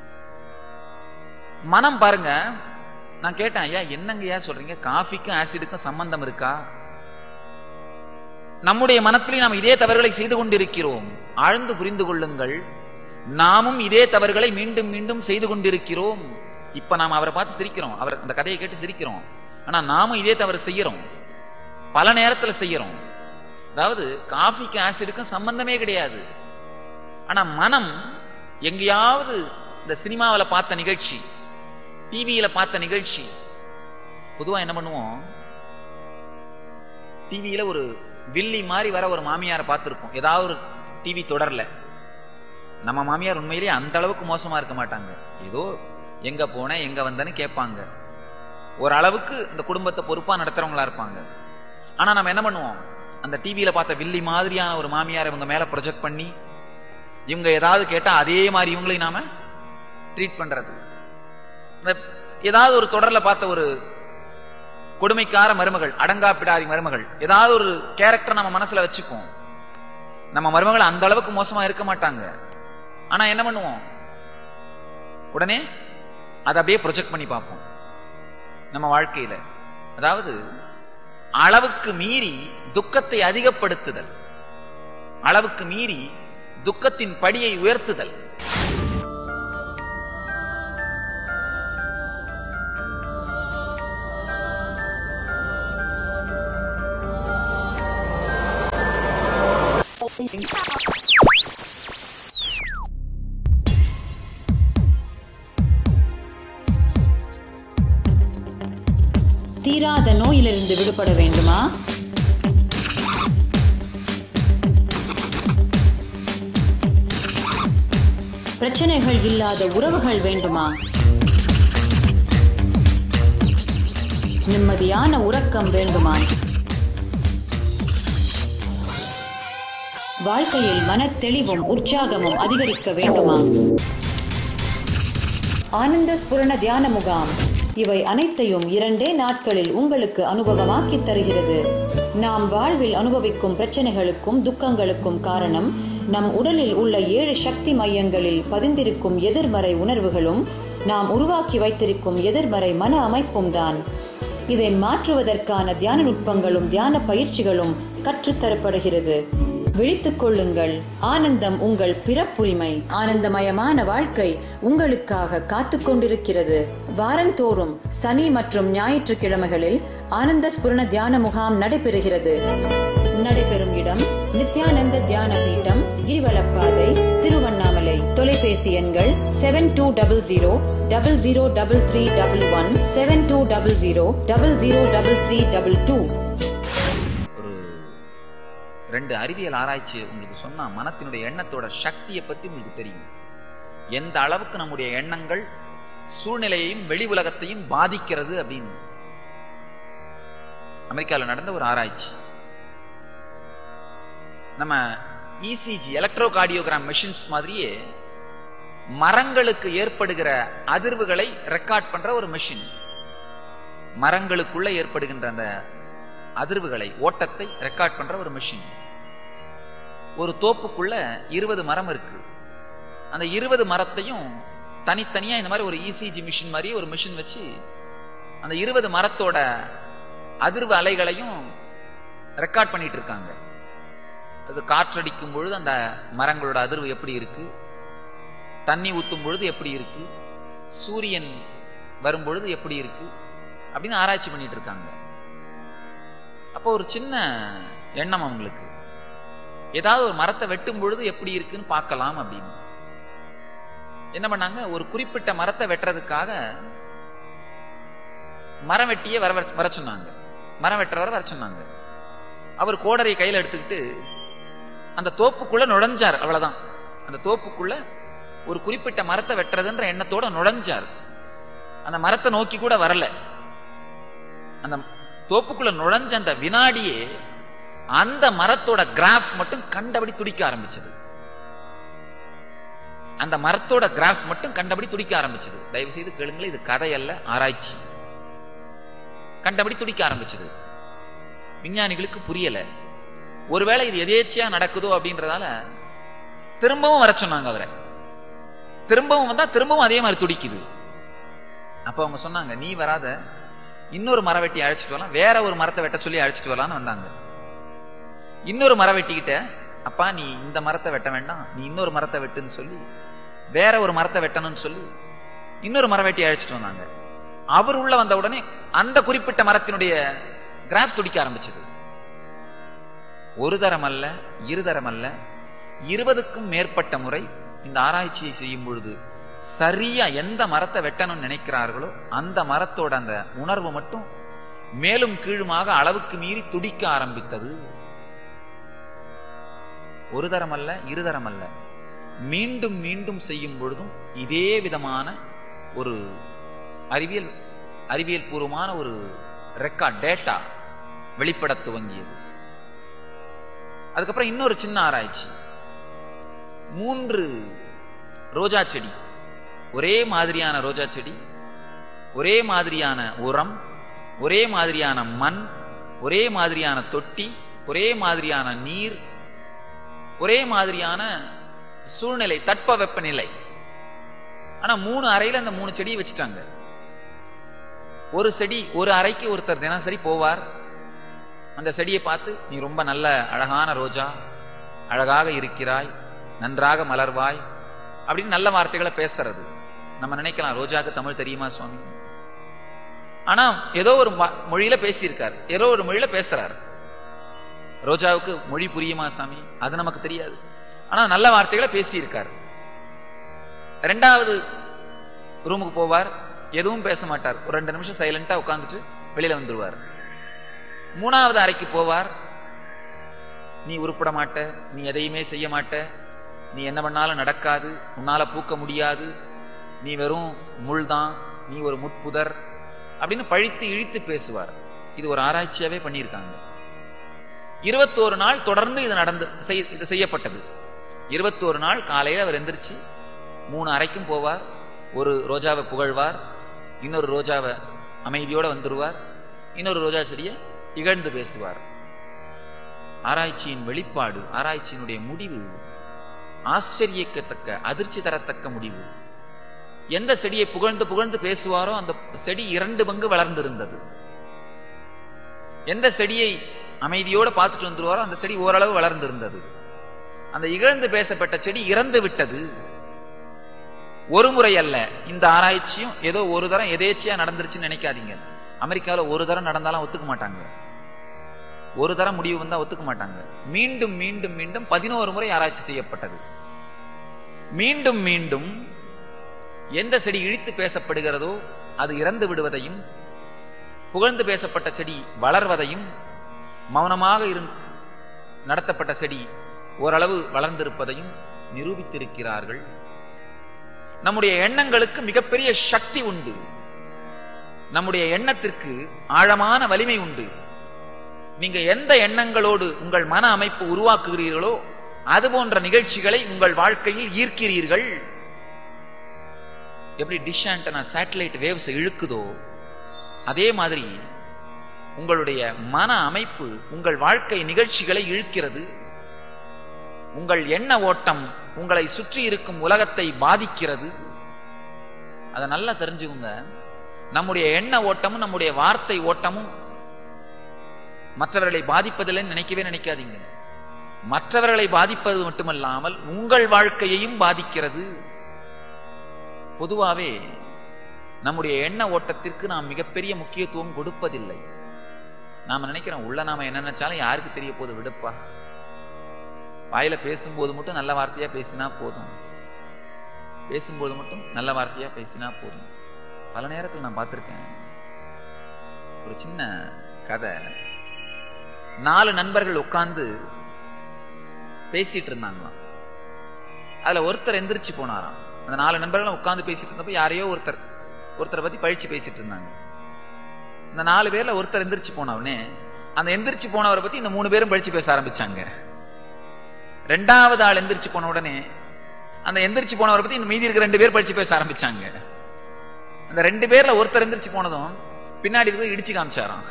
மனம் பாருங்க நான் கேட்டேன் ஐயா என்னங்க ஐயா சொல்றீங்க காஃபிக்கும் ஆசிடுக்கும் சம்பந்தம் இருக்கா நம்முடைய மனத்திலே நாம் இதே தவறுகளை செய்து கொண்டிருக்கிறோம் ஆழ்ந்து புரிந்து கொள்ளுங்கள் நாமும் இதே தவறுகளை மீண்டும் மீண்டும் செய்து கொண்டிருக்கிறோம் இப்ப நாம் அவரை பார்த்து சிரிக்கிறோம் அவர் அந்த கதையை கேட்டு சிரிக்கிறோம் ஆனா நாமும் இதே தவறு செய்யறோம் பல நேரத்துல செய்யறோம் அதாவது காஃபிக்கு ஆசிடுக்கும் சம்பந்தமே கிடையாது ஆனா மனம் எங்கேயாவது இந்த சினிமாவில் பார்த்த நிகழ்ச்சி டிவியில பார்த்த நிகழ்ச்சி பொதுவா என்ன பண்ணுவோம் டிவியில ஒரு வில்லி மாதிரி வர ஒரு மாமியாரை பார்த்துருப்போம் ஏதாவது ஒரு டிவி தொடர்ல நம்ம மாமியார் உண்மையிலேயே அந்த அளவுக்கு மோசமா இருக்க மாட்டாங்க ஏதோ எங்க போனேன் எங்க வந்தேன்னு கேட்பாங்க ஒரு அளவுக்கு இந்த குடும்பத்தை பொறுப்பா நடத்துறவங்களா இருப்பாங்க ஆனா நம்ம என்ன பண்ணுவோம் அந்த டிவியில பார்த்த வில்லி மாதிரியான ஒரு மாமியாரை இவங்க மேல ப்ரொஜெக்ட் பண்ணி இவங்க ஏதாவது கேட்டா அதே மாதிரி இவங்களையும் நாம ட்ரீட் பண்றது இந்த ஏதாவது ஒரு தொடர்ல பார்த்த ஒரு கொடுமைக்கார மருமகள் அடங்கா பிடாரி மருமகள் ஏதாவது ஒரு கேரக்டர் நம்ம மனசுல வச்சுப்போம் நம்ம மருமகள் அந்த அளவுக்கு மோசமா இருக்க மாட்டாங்க ஆனா என்ன பண்ணுவோம் உடனே அதை அப்படியே ப்ரொஜெக்ட் பண்ணி பார்ப்போம் நம்ம வாழ்க்கையில அதாவது அளவுக்கு மீறி துக்கத்தை அதிகப்படுத்துதல் அளவுக்கு மீறி துக்கத்தின் படியை உயர்த்துதல் தீராத நோயிலிருந்து விடுபட வேண்டுமா பிரச்சனைகள் இல்லாத உறவுகள் வேண்டுமா நிம்மதியான உறக்கம் வேண்டுமா வாழ்க்கையில் மனத்தெளிவும் உற்சாகமும் அதிகரிக்க வேண்டுமா ஆனந்த ஸ்புரண தியான முகாம் இவை அனைத்தையும் இரண்டே நாட்களில் உங்களுக்கு அனுபவமாக்கித் தருகிறது நாம் வாழ்வில் அனுபவிக்கும் பிரச்சனைகளுக்கும் துக்கங்களுக்கும் காரணம் நம் உடலில் உள்ள ஏழு சக்தி மையங்களில் பதிந்திருக்கும் எதிர்மறை உணர்வுகளும் நாம் உருவாக்கி வைத்திருக்கும் எதிர்மறை மன அமைப்பும் தான் இதை மாற்றுவதற்கான தியான நுட்பங்களும் தியான பயிற்சிகளும் கற்றுத்தரப்படுகிறது விழித்துக் கொள்ளுங்கள் ஆனந்தம் உங்கள் பிறப்புரிமை ஆனந்தமயமான வாழ்க்கை உங்களுக்காக காத்துக் கொண்டிருக்கிறது வாரந்தோறும் சனி மற்றும் ஞாயிற்றுக்கிழமைகளில் ஆனந்த ஸ்புரண தியான முகாம் நடைபெறுகிறது நடைபெறும் இடம் நித்யானந்த தியான பீட்டம் கிரிவலப்பாதை திருவண்ணாமலை தொலைபேசி எண்கள் seven two double zero double zero double three double one seven two double zero double zero double three double two ஒரு ரெண்டு அறிவியல் ஆராய்ச்சி உங்களுக்கு சொன்னா மனத்தினுடைய எண்ணத்தோட சக்தியை பத்தி உங்களுக்கு தெரியும் எந்த அளவுக்கு நம்முடைய எண்ணங்கள் சூழ்நிலையையும் வெளி உலகத்தையும் பாதிக்கிறது அப்படின்னு அமெரிக்காவில் நடந்த ஒரு ஆராய்ச்சி நம்ம இசிஜி எலக்ட்ரோ கார்டியோகிராம் மெஷின்ஸ் மாதிரியே மரங்களுக்கு ஏற்படுகிற அதிர்வுகளை ரெக்கார்ட் பண்ற ஒரு மெஷின் மரங்களுக்குள்ள ஏற்படுகின்ற அந்த அதிர்வுகளை ஓட்டத்தை ரெக்கார்ட் பண்ற ஒரு மெஷின் ஒரு தோப்புக்குள்ள இருபது மரம் இருக்கு அந்த இருபது மரத்தையும் தனித்தனியா இந்த மாதிரி ஒரு இசிஜி மிஷின் மாதிரி ஒரு மிஷின் வச்சு அந்த இருபது மரத்தோட அதிர்வு அலைகளையும் ரெக்கார்ட் பண்ணிட்டு இருக்காங்க அது காற்றடிக்கும் பொழுது அந்த மரங்களோட அதிர்வு எப்படி இருக்கு தண்ணி ஊத்தும் பொழுது எப்படி இருக்கு சூரியன் வரும் பொழுது எப்படி இருக்கு அப்படின்னு ஆராய்ச்சி பண்ணிட்டு இருக்காங்க அப்போ ஒரு சின்ன எண்ணம் அவங்களுக்கு ஏதாவது ஒரு மரத்தை வெட்டும் பொழுது எப்படி இருக்குன்னு பார்க்கலாம் அப்படின்னு என்ன பண்ணாங்க ஒரு குறிப்பிட்ட மரத்தை வெட்டுறதுக்காக மரம் வெட்டியே வர வர சொன்னாங்க மரம் வெட்டுறவரை வர சொன்னாங்க அவர் கோடரை கையில் எடுத்துக்கிட்டு அந்த தோப்புக்குள்ள நுழைஞ்சார் அவ்வளவுதான் அந்த தோப்புக்குள்ள ஒரு குறிப்பிட்ட மரத்தை வெட்டுறதுன்ற எண்ணத்தோட நுழைஞ்சார் அந்த மரத்தை நோக்கி கூட வரல அந்த தோப்புக்குள்ள நுழைஞ்ச அந்த வினாடியே அந்த மரத்தோட கிராஃப் மட்டும் கண்டபடி துடிக்க ஆரம்பிச்சது அந்த மரத்தோட கிராஃப் மட்டும் கண்டபடி துடிக்க ஆரம்பிச்சது தயவு செய்து கேளுங்களேன் இது கதை அல்ல ஆராய்ச்சி கண்டபடி துடிக்க ஆரம்பிச்சது விஞ்ஞானிகளுக்கு புரியல ஒருவேளை இது எதேச்சியா நடக்குதோ அப்படின்றதால திரும்பவும் வர சொன்னாங்க அவரை திரும்பவும் வந்தா திரும்பவும் அதே மாதிரி துடிக்குது அப்ப அவங்க சொன்னாங்க நீ வராத இன்னொரு மரம் வெட்டி அழைச்சிட்டு வரலாம் வேற ஒரு மரத்தை வெட்ட சொல்லி அழைச்சிட்டு வரலாம்னு வந்தாங்க இன்னொரு மரம் வெட்டிக்கிட்ட அப்பா நீ இந்த மரத்தை வெட்ட வேண்டாம் நீ இன்னொரு மரத்தை வெட்டுன்னு சொல்லி வேற ஒரு மரத்தை வெட்டணும்னு சொல்லி இன்னொரு மரம் வெட்டி அழைச்சிட்டு வந்தாங்க அவர் உள்ள வந்த உடனே அந்த குறிப்பிட்ட மரத்தினுடைய கிராஃப் துடிக்க ஆரம்பிச்சது ஒரு தரம் அல்ல இருதரம் அல்ல இருபதுக்கும் மேற்பட்ட முறை இந்த ஆராய்ச்சியை செய்யும் பொழுது சரியா எந்த மரத்தை வெட்டணும்னு நினைக்கிறார்களோ அந்த மரத்தோட அந்த உணர்வு மட்டும் மேலும் கீழுமாக அளவுக்கு மீறி துடிக்க ஆரம்பித்தது ஒரு தரம் அல்ல இருதரம் அல்ல மீண்டும் மீண்டும் செய்யும் பொழுதும் இதே விதமான ஒரு அறிவியல் அறிவியல் பூர்வமான ஒரு ரெக்கார்ட் டேட்டா வெளிப்பட துவங்கியது அதுக்கப்புறம் இன்னொரு சின்ன ஆராய்ச்சி மூன்று ரோஜா செடி ஒரே மாதிரியான ரோஜா செடி ஒரே மாதிரியான உரம் ஒரே மாதிரியான மண் ஒரே மாதிரியான தொட்டி ஒரே மாதிரியான நீர் ஒரே மாதிரியான சூழ்நிலை தட்ப வெப்பநிலை ஆனா மூணு அறையில அந்த மூணு செடியை வச்சுட்டாங்க ஒரு செடி ஒரு அறைக்கு ஒருத்தர் தினசரி போவார் அந்த செடியை பார்த்து நீ ரொம்ப நல்ல அழகான ரோஜா அழகாக இருக்கிறாய் நன்றாக மலர்வாய் அப்படின்னு நல்ல வார்த்தைகளை பேசுறது நம்ம நினைக்கலாம் ரோஜாக்கு தமிழ் தெரியுமா சுவாமி ஆனா ஏதோ ஒரு வா- மொழியில பேசியிருக்கார் ஏதோ ஒரு மொழியில பேசுறாரு ரோஜாவுக்கு மொழி புரியுமா சாமி அது நமக்கு தெரியாது ஆனா நல்ல வார்த்தைகளை பேசியிருக்கார் ரெண்டாவது ரூமுக்கு போவார் எதுவும் பேச மாட்டார் ஒரு ரெண்டு நிமிஷம் சைலண்டா உட்காந்துட்டு வெளியில வந்துருவார் மூணாவது அறைக்கு போவார் நீ உருப்பட மாட்ட நீ எதையுமே செய்ய மாட்ட நீ என்ன பண்ணாலும் நடக்காது உன்னால பூக்க முடியாது நீ வெறும் முள்தான் நீ ஒரு முட்புதர் அப்படின்னு பழித்து இழித்து பேசுவார் இது ஒரு ஆராய்ச்சியாவே பண்ணியிருக்காங்க இருபத்தோரு நாள் தொடர்ந்து இது நடந்து செய்- இது செய்யப்பட்டது இருபத்தோரு நாள் காலையில அவர் எந்திரிச்சு மூணு அறைக்கும் போவார் ஒரு ரோஜாவை புகழ்வார் இன்னொரு ரோஜாவை அமைதியோட வந்துருவார் இன்னொரு ரோஜா செடியை இகழ்ந்து பேசுவார் ஆராய்ச்சியின் வெளிப்பாடு ஆராய்ச்சியினுடைய முடிவு ஆச்சரியக்கத்தக்க அதிர்ச்சி தரத்தக்க முடிவு எந்த செடியை புகழ்ந்து புகழ்ந்து பேசுவாரோ அந்த செடி இரண்டு பங்கு வளர்ந்திருந்தது எந்த செடியை அமைதியோட பார்த்துட்டு வந்துருவாரோ அந்த செடி ஓரளவு வளர்ந்திருந்தது அந்த இகழ்ந்து பேசப்பட்ட செடி இறந்து விட்டது ஒரு முறை அல்ல இந்த ஆராய்ச்சியும் ஏதோ ஒரு தரம் எதேச்சியா நடந்துருச்சுன்னு நினைக்காதீங்க அமெரிக்காவில் ஒரு தரம் நடந்தாலும் ஒத்துக்க மாட்டாங்க ஒரு தரம் முடிவு வந்தா ஒத்துக்க மாட்டாங்க மீண்டும் மீண்டும் மீண்டும் பதினோரு முறை ஆராய்ச்சி செய்யப்பட்டது மீண்டும் மீண்டும் எந்த செடி இழித்து பேசப்படுகிறதோ அது இறந்து விடுவதையும் புகழ்ந்து பேசப்பட்ட செடி வளர்வதையும் மௌனமாக இரு நடத்தப்பட்ட செடி ஓரளவு வளர்ந்திருப்பதையும் நிரூபித்திருக்கிறார்கள் நம்முடைய எண்ணங்களுக்கு மிகப்பெரிய சக்தி உண்டு நம்முடைய எண்ணத்திற்கு ஆழமான வலிமை உண்டு நீங்க எந்த எண்ணங்களோடு உங்கள் மன அமைப்பு உருவாக்குகிறீர்களோ அது போன்ற நிகழ்ச்சிகளை உங்கள் வாழ்க்கையில் ஈர்க்கிறீர்கள் எப்படி டிஷ் ஆண்டனா சேட்டலைட் வேவ்ஸ் இழுக்குதோ அதே மாதிரி உங்களுடைய மன அமைப்பு உங்கள் வாழ்க்கை நிகழ்ச்சிகளை இழுக்கிறது உங்கள் எண்ண ஓட்டம் உங்களை சுற்றி இருக்கும் உலகத்தை பாதிக்கிறது அதை நல்லா தெரிஞ்சுக்குங்க நம்முடைய எண்ண ஓட்டமும் நம்முடைய வார்த்தை ஓட்டமும் மற்றவர்களை பாதிப்பதில்லைன்னு நினைக்கவே நினைக்காதீங்க மற்றவர்களை பாதிப்பது மட்டுமல்லாமல் உங்கள் வாழ்க்கையையும் பாதிக்கிறது பொதுவாவே நம்முடைய எண்ண ஓட்டத்திற்கு நாம் மிகப்பெரிய முக்கியத்துவம் கொடுப்பதில்லை நாம நினைக்கிறோம் உள்ள நாம என்ன நினைச்சாலும் யாருக்கு தெரிய போகுது விடுப்பா வாயில பேசும்போது மட்டும் நல்ல வார்த்தையா பேசினா போதும் பேசும்போது மட்டும் நல்ல வார்த்தையா பேசினா போதும் பல நேரத்தில் நான் பார்த்திருக்கேன் ஒரு சின்ன கதை நாலு நண்பர்கள் உட்கார்ந்து பேசிட்டு இருந்தாங்களாம் அதுல ஒருத்தர் எந்திரிச்சு போனாராம் அந்த நாலு நண்பர்களும் உட்கார்ந்து பேசிட்டு இருந்தப்ப யாரையோ ஒருத்தர் ஒருத்தரை பத்தி பழிச்சு பேசிட்டு இருந்தாங்க இந்த நாலு பேர்ல ஒருத்தர் எந்திரிச்சு போனவனே அந்த எந்திரிச்சு போனவரை பத்தி இந்த மூணு பேரும் பழிச்சு பேச ஆரம்பிச்சாங்க ரெண்டாவது ஆள் எந்திரிச்சு போன உடனே அந்த எந்திரிச்சு போனவரை பத்தி இந்த மீதி இருக்க ரெண்டு பேர் பழிச்சு பேச ஆரம்பிச்சாங்க அந்த ரெண்டு பேர்ல ஒருத்தர் எந்திரிச்சு போனதும் பின்னாடி இருக்க இடிச்சு காமிச்சாராம்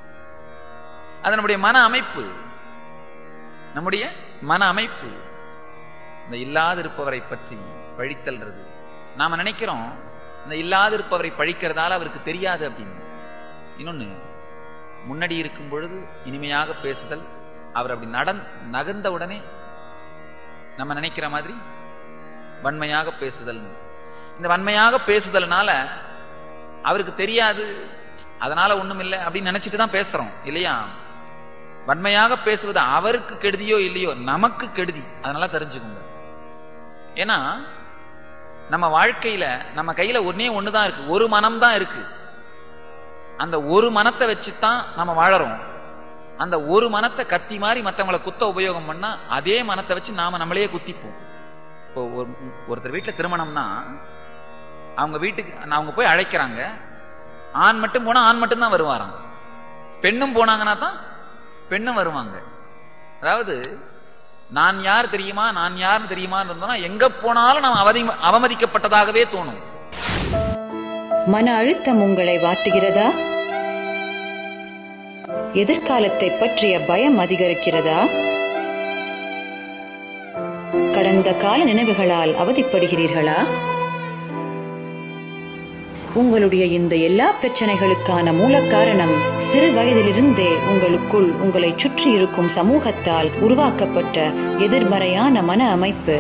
அது நம்முடைய மன அமைப்பு நம்முடைய மன அமைப்பு இந்த இல்லாதிருப்பவரை பற்றி பழித்தல்றது நாம நினைக்கிறோம் இந்த இல்லாதிருப்பவரை பழிக்கிறதால அவருக்கு தெரியாது அப்படின்னு இன்னொன்னு முன்னாடி இருக்கும் பொழுது இனிமையாக பேசுதல் அவர் அப்படி நடன் நகர்ந்த உடனே நம்ம நினைக்கிற மாதிரி வன்மையாக பேசுதல் இந்த வன்மையாக பேசுதல்னால அவருக்கு தெரியாது அதனால ஒண்ணும் இல்லை அப்படின்னு நினைச்சிட்டு தான் பேசுறோம் இல்லையா வன்மையாக பேசுவது அவருக்கு கெடுதியோ இல்லையோ நமக்கு கெடுதி அதனால தெரிஞ்சுக்கோங்க ஏன்னா நம்ம வாழ்க்கையில நம்ம கையில ஒன்னே ஒண்ணுதான் இருக்கு ஒரு மனம் தான் இருக்கு அந்த ஒரு மனத்தை வச்சுதான் நம்ம வாழறோம் அந்த ஒரு மனத்தை கத்தி மாதிரி மத்தவங்களை குத்த உபயோகம் பண்ணா அதே மனத்தை வச்சு நாம நம்மளையே குத்திப்போம் இப்போ ஒரு ஒருத்தர் வீட்டுல திருமணம்னா அவங்க வீட்டுக்கு அவங்க போய் அழைக்கிறாங்க ஆண் மட்டும் போனா ஆண் மட்டும் தான் வருவாராம் பெண்ணும் போனாங்கன்னா தான் பெண்ணும் வருவாங்க அதாவது நான் யார் தெரியுமா நான் யாருன்னு தெரியுமான்னு இருந்தோம்னா எங்க போனாலும் நாம் அவதி அவமதிக்கப்பட்டதாகவே தோணும் மன அழுத்தம் உங்களை வாட்டுகிறதா எதிர்காலத்தை பற்றிய பயம் அதிகரிக்கிறதா கடந்த கால நினைவுகளால் அவதிப்படுகிறீர்களா உங்களுடைய இந்த எல்லா பிரச்சனைகளுக்கான மூல காரணம் சிறு வயதிலிருந்தே உங்களுக்குள் உங்களை சுற்றி இருக்கும் சமூகத்தால் உருவாக்கப்பட்ட எதிர்மறையான மன அமைப்பு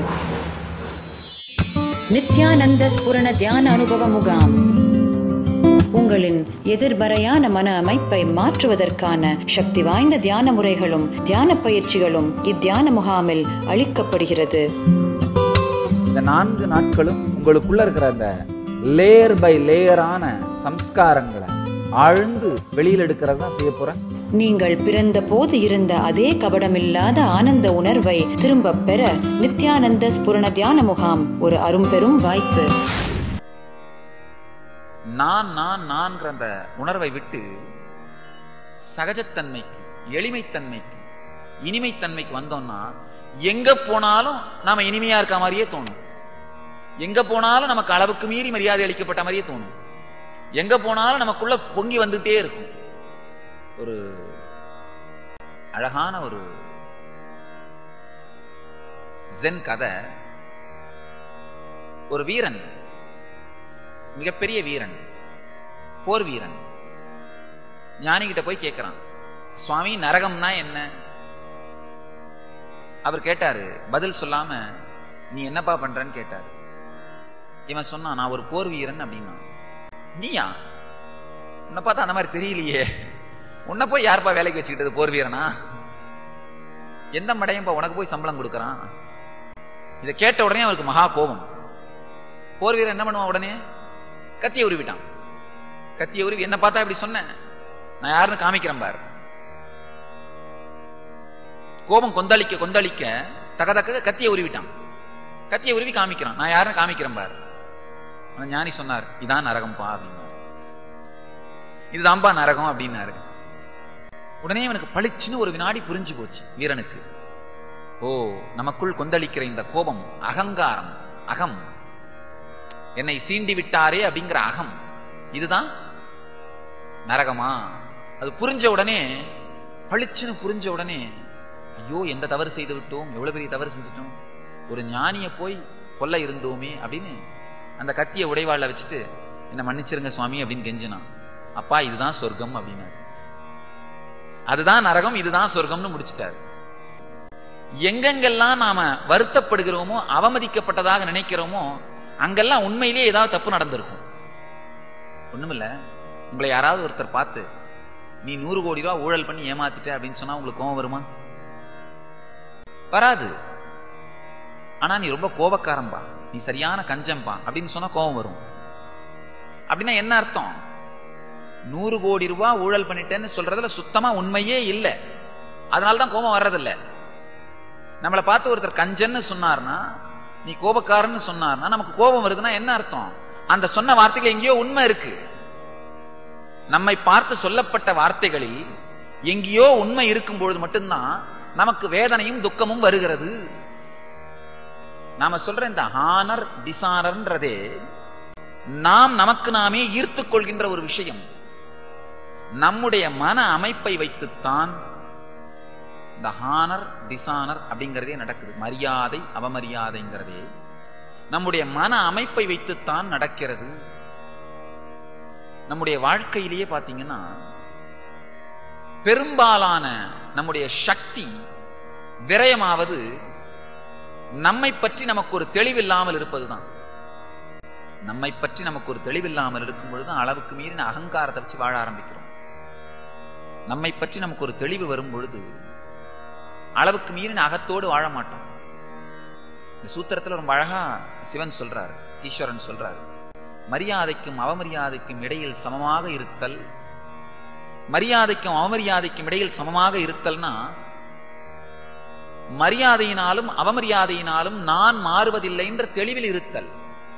நித்யானந்த ஸ்புரண தியான அனுபவ முகாம் உங்களின் எதிர்மறையான மன அமைப்பை மாற்றுவதற்கான சக்தி வாய்ந்த தியான முறைகளும் தியான பயிற்சிகளும் இத்தியான முகாமில் அளிக்கப்படுகிறது இந்த நான்கு நாட்களும் உங்களுக்குள்ள இருக்கிற அந்த லேயர் பை லேயரான சம்ஸ்காரங்களை ஆழ்ந்து வெளியில் எடுக்கிறது தான் செய்ய போறேன் நீங்கள் பிறந்த போது இருந்த அதே கபடமில்லாத ஆனந்த உணர்வை திரும்பப் பெற நித்யானந்த ஸ்புரண தியான முகாம் ஒரு அரும்பெரும் வாய்ப்பு நான் நான் நான்கிற அந்த உணர்வை விட்டு சகஜத்தன்மைக்கு எளிமைத்தன்மைக்கு இனிமைத்தன்மைக்கு வந்தோம்னா எங்க போனாலும் நாம இனிமையா இருக்க மாதிரியே தோணும் எங்க போனாலும் நமக்கு அளவுக்கு மீறி மரியாதை அளிக்கப்பட்ட மாதிரியே தோணும் எங்க போனாலும் நமக்குள்ள பொங்கி வந்துட்டே இருக்கும் ஒரு அழகான ஒரு ஜென் கதை ஒரு வீரன் மிகப்பெரிய வீரன் போர் வீரன் ஞானிகிட்ட போய் கேட்கிறான் சுவாமி நரகம்னா என்ன அவர் கேட்டாரு பதில் சொல்லாம நீ என்னப்பா பண்றன்னு கேட்டாரு இவன் சொன்னான் நான் ஒரு போர் வீரன் அப்படின்னா நீயா உன்னை பார்த்தா அந்த மாதிரி தெரியலையே உன்னை போய் யாருப்பா வேலைக்கு வச்சுக்கிட்டது போர் வீரனா எந்த மடையம்பா உனக்கு போய் சம்பளம் கொடுக்கறான் இதை கேட்ட உடனே அவருக்கு மகா கோபம் போர் வீரன் என்ன பண்ணுவான் உடனே கத்தியை உருவிட்டான் கத்தியை உருவி என்ன பார்த்தா இப்படி சொன்னேன் நான் யாருன்னு காமிக்கிறேன் பாரு கோபம் கொந்தளிக்க கொந்தளிக்க தகதக்க கத்தியை உருவிட்டான் கத்தியை உருவி காமிக்கிறான் நான் யாரும் காமிக்கிறேன் பாரு அந்த ஞானி சொன்னார் இதான் நரகம்பா அப்படின்னாரு இதுதான்பா நரகம் அப்படின்னாரு உடனே அவனுக்கு பளிச்சுன்னு ஒரு வினாடி புரிஞ்சு போச்சு வீரனுக்கு ஓ நமக்குள் கொந்தளிக்கிற இந்த கோபம் அகங்காரம் அகம் என்னை சீண்டி விட்டாரே அப்படிங்கிற அகம் இதுதான் நரகமா அது புரிஞ்ச உடனே பளிச்சுன்னு புரிஞ்ச உடனே ஐயோ எந்த தவறு செய்து விட்டோம் எவ்வளவு பெரிய தவறு செஞ்சுட்டோம் ஒரு ஞானிய போய் கொல்ல இருந்தோமே அப்படின்னு அந்த கத்திய உடைவாள வச்சுட்டு என்ன மன்னிச்சிருங்க சுவாமி அப்படின்னு கெஞ்சினான் அப்பா இதுதான் சொர்க்கம் அப்படின்னாரு அதுதான் நரகம் இதுதான் சொர்க்கம்னு முடிச்சிட்டாரு எங்கெங்கெல்லாம் நாம வருத்தப்படுகிறோமோ அவமதிக்கப்பட்டதாக நினைக்கிறோமோ அங்கெல்லாம் உண்மையிலேயே ஏதாவது தப்பு நடந்திருக்கும் ஒண்ணுமில்ல உங்களை யாராவது ஒருத்தர் பார்த்து நீ நூறு கோடி ரூபா ஊழல் பண்ணி ஏமாத்திட்ட அப்படின்னு சொன்னா உங்களுக்கு கோபம் வருமா வராது ஆனா நீ ரொம்ப கோபக்காரன்பா நீ சரியான கஞ்சம்பா அப்படின்னு சொன்னா கோபம் வரும் அப்படின்னா என்ன அர்த்தம் நூறு கோடி ரூபாய் ஊழல் பண்ணிட்டேன்னு சொல்றதுல சுத்தமா உண்மையே இல்லை அதனாலதான் கோபம் வர்றதில்ல நம்மளை பார்த்து ஒருத்தர் கஞ்சன்னு சொன்னார்னா நீ கோபக்காரன்னு சொன்னார்னா நமக்கு கோபம் வருதுன்னா என்ன அர்த்தம் அந்த சொன்ன வார்த்தைகள் எங்கேயோ உண்மை இருக்கு நம்மை பார்த்து சொல்லப்பட்ட வார்த்தைகளில் எங்கேயோ உண்மை இருக்கும் பொழுது மட்டும்தான் நமக்கு வேதனையும் துக்கமும் வருகிறது நாம சொல்ற இந்த ஹானர் டிசானர்ன்றதே நாம் நமக்கு நாமே ஈர்த்துக் கொள்கின்ற ஒரு விஷயம் நம்முடைய மன அமைப்பை வைத்துத்தான் இந்த ஹானர் டிசானர் அப்படிங்கிறதே நடக்குது மரியாதை அவமரியாதைங்கிறதே நம்முடைய மன அமைப்பை வைத்துத்தான் நடக்கிறது நம்முடைய வாழ்க்கையிலேயே பாத்தீங்கன்னா பெரும்பாலான நம்முடைய சக்தி விரயமாவது நம்மை பற்றி நமக்கு ஒரு தெளிவில்லாமல் இருப்பதுதான் நம்மை பற்றி நமக்கு ஒரு தெளிவில்லாமல் இருக்கும் பொழுது அளவுக்கு மீறின அகங்காரத்தை வச்சு வாழ ஆரம்பிக்கிறோம் நம்மை பற்றி நமக்கு ஒரு தெளிவு வரும் பொழுது அளவுக்கு மீறின அகத்தோடு வாழ மாட்டோம் இந்த சூத்திரத்துல ரொம்ப அழகா சிவன் சொல்றாரு ஈஸ்வரன் சொல்றாரு மரியாதைக்கும் அவமரியாதைக்கும் இடையில் சமமாக இருத்தல் மரியாதைக்கும் அவமரியாதைக்கும் இடையில் சமமாக இருத்தல்னா மரியாதையினாலும் அவமரியாதையினாலும் நான் மாறுவதில்லைன்ற தெளிவில் இருத்தல்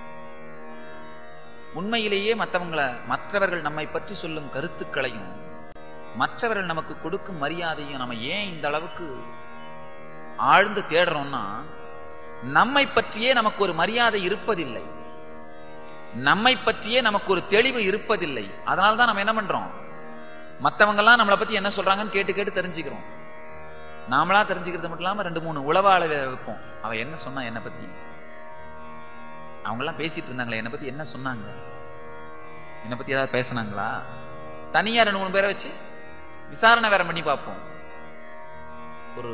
உண்மையிலேயே மற்றவங்களை மற்றவர்கள் நம்மை பற்றி சொல்லும் கருத்துக்களையும் மற்றவர்கள் நமக்கு கொடுக்கும் மரியாதையும் நம்ம ஏன் இந்த அளவுக்கு ஆழ்ந்து தேடுறோம்னா நம்மை பற்றியே நமக்கு ஒரு மரியாதை இருப்பதில்லை நம்மை பற்றியே நமக்கு ஒரு தெளிவு இருப்பதில்லை அதனால தான் நம்ம என்ன பண்றோம் மத்தவங்க எல்லாம் நம்மளை பத்தி என்ன சொல்றாங்கன்னு கேட்டு கேட்டு தெரிஞ்சுக்கிறோம் நாமளா தெரிஞ்சுக்கிறது மட்டும் இல்லாம ரெண்டு மூணு உளவாள வைப்போம் அவ என்ன சொன்னா என்னை பத்தி அவங்க எல்லாம் பேசிட்டு இருந்தாங்களே என்னை பத்தி என்ன சொன்னாங்க என்னை பத்தி ஏதாவது பேசுனாங்களா தனியா ரெண்டு மூணு பேரை வச்சு விசாரணை வேற பண்ணி பார்ப்போம் ஒரு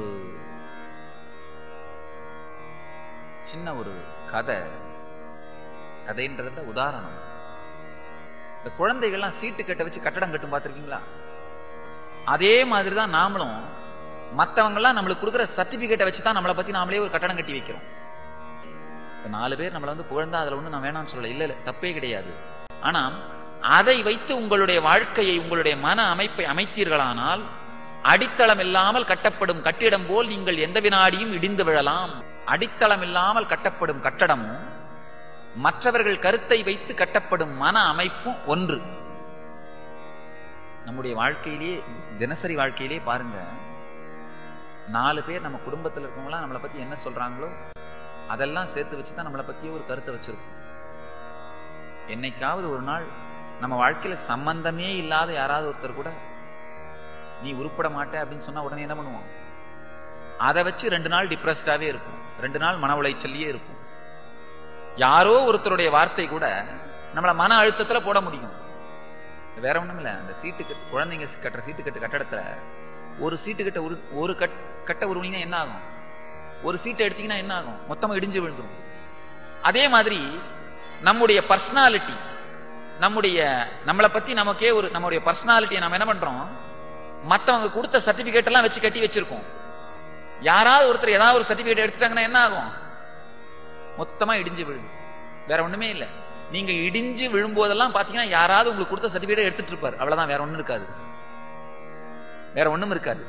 சின்ன ஒரு கதை கதைன்றத விட உதாரணம் இந்த குழந்தைகள்லாம் சீட்டு கட்ட வச்சு கட்டடம் கட்டும் பார்த்திருக்கீங்களா அதே மாதிரி தான் நாமளும் மற்றவங்கலாம் நம்மளுக்கு கொடுக்குற சர்டிபிகேட்டை வச்சு தான் நம்மளை பத்தி நாமளே ஒரு கட்டடம் கட்டி வைக்கிறோம் இப்ப நாலு பேர் நம்மளை வந்து புகழ்ந்தா அதுல ஒண்ணு நான் வேணாம்னு சொல்லல இல்ல இல்ல தப்பே கிடையாது ஆனா அதை வைத்து உங்களுடைய வாழ்க்கையை உங்களுடைய மன அமைப்பை அமைத்தீர்களானால் அடித்தளம் இல்லாமல் கட்டப்படும் கட்டிடம் போல் நீங்கள் எந்த வினாடியும் இடிந்து விழலாம் அடித்தளம் இல்லாமல் கட்டப்படும் கட்டடமும் மற்றவர்கள் கருத்தை வைத்து கட்டப்படும் மன அமைப்பும் ஒன்று நம்முடைய வாழ்க்கையிலேயே தினசரி வாழ்க்கையிலேயே பாருங்க நாலு பேர் நம்ம குடும்பத்தில் இருக்கவங்களாம் நம்மளை பத்தி என்ன சொல்றாங்களோ அதெல்லாம் சேர்த்து வச்சு தான் நம்மளை பத்தியே ஒரு கருத்தை வச்சிருக்கோம் என்னைக்காவது ஒரு நாள் நம்ம வாழ்க்கையில சம்பந்தமே இல்லாத யாராவது ஒருத்தர் கூட நீ உருப்பட மாட்ட அப்படின்னு சொன்னா உடனே என்ன பண்ணுவோம் அதை வச்சு ரெண்டு நாள் டிப்ரெஸ்டாவே இருக்கும் ரெண்டு நாள் மன உளைச்சல்லையே இருக்கும் யாரோ ஒருத்தருடைய வார்த்தை கூட நம்மளை மன அழுத்தத்துல போட முடியும் வேற ஒண்ணும் இல்ல அந்த சீட்டு கட்டு குழந்தைங்க கட்டுற சீட்டு கட்டு கட்டடத்துல ஒரு சீட்டு கட்ட ஒரு ஒரு கட் கட்ட உருவனீங்கன்னா என்ன ஆகும் ஒரு சீட்டை எடுத்தீங்கன்னா என்ன ஆகும் மொத்தமா இடிஞ்சு விழுந்துரும் அதே மாதிரி நம்முடைய பர்சனாலிட்டி நம்முடைய நம்மளை பத்தி நமக்கே ஒரு நம்முடைய பர்சனாலிட்டியை நம்ம என்ன பண்றோம் மத்தவங்க கொடுத்த சர்டிபிகேட் எல்லாம் வச்சு கட்டி வச்சிருக்கோம் யாராவது ஒருத்தர் ஏதாவது ஒரு சர்டிபிகேட் எடுத்துட்டாங்கன்னா என்ன ஆகும் மொத்தமா இடிஞ்சு விழுது வேற ஒண்ணுமே இல்லை நீங்க இடிஞ்சு விழும்போதெல்லாம் பாத்தீங்கன்னா யாராவது உங்களுக்கு கொடுத்த சர்டிபிகேட் எடுத்துட்டு இருப்பாரு அவ்வளவுதான் வேற ஒண்ணும் இருக்காது வேற ஒண்ணும் இருக்காது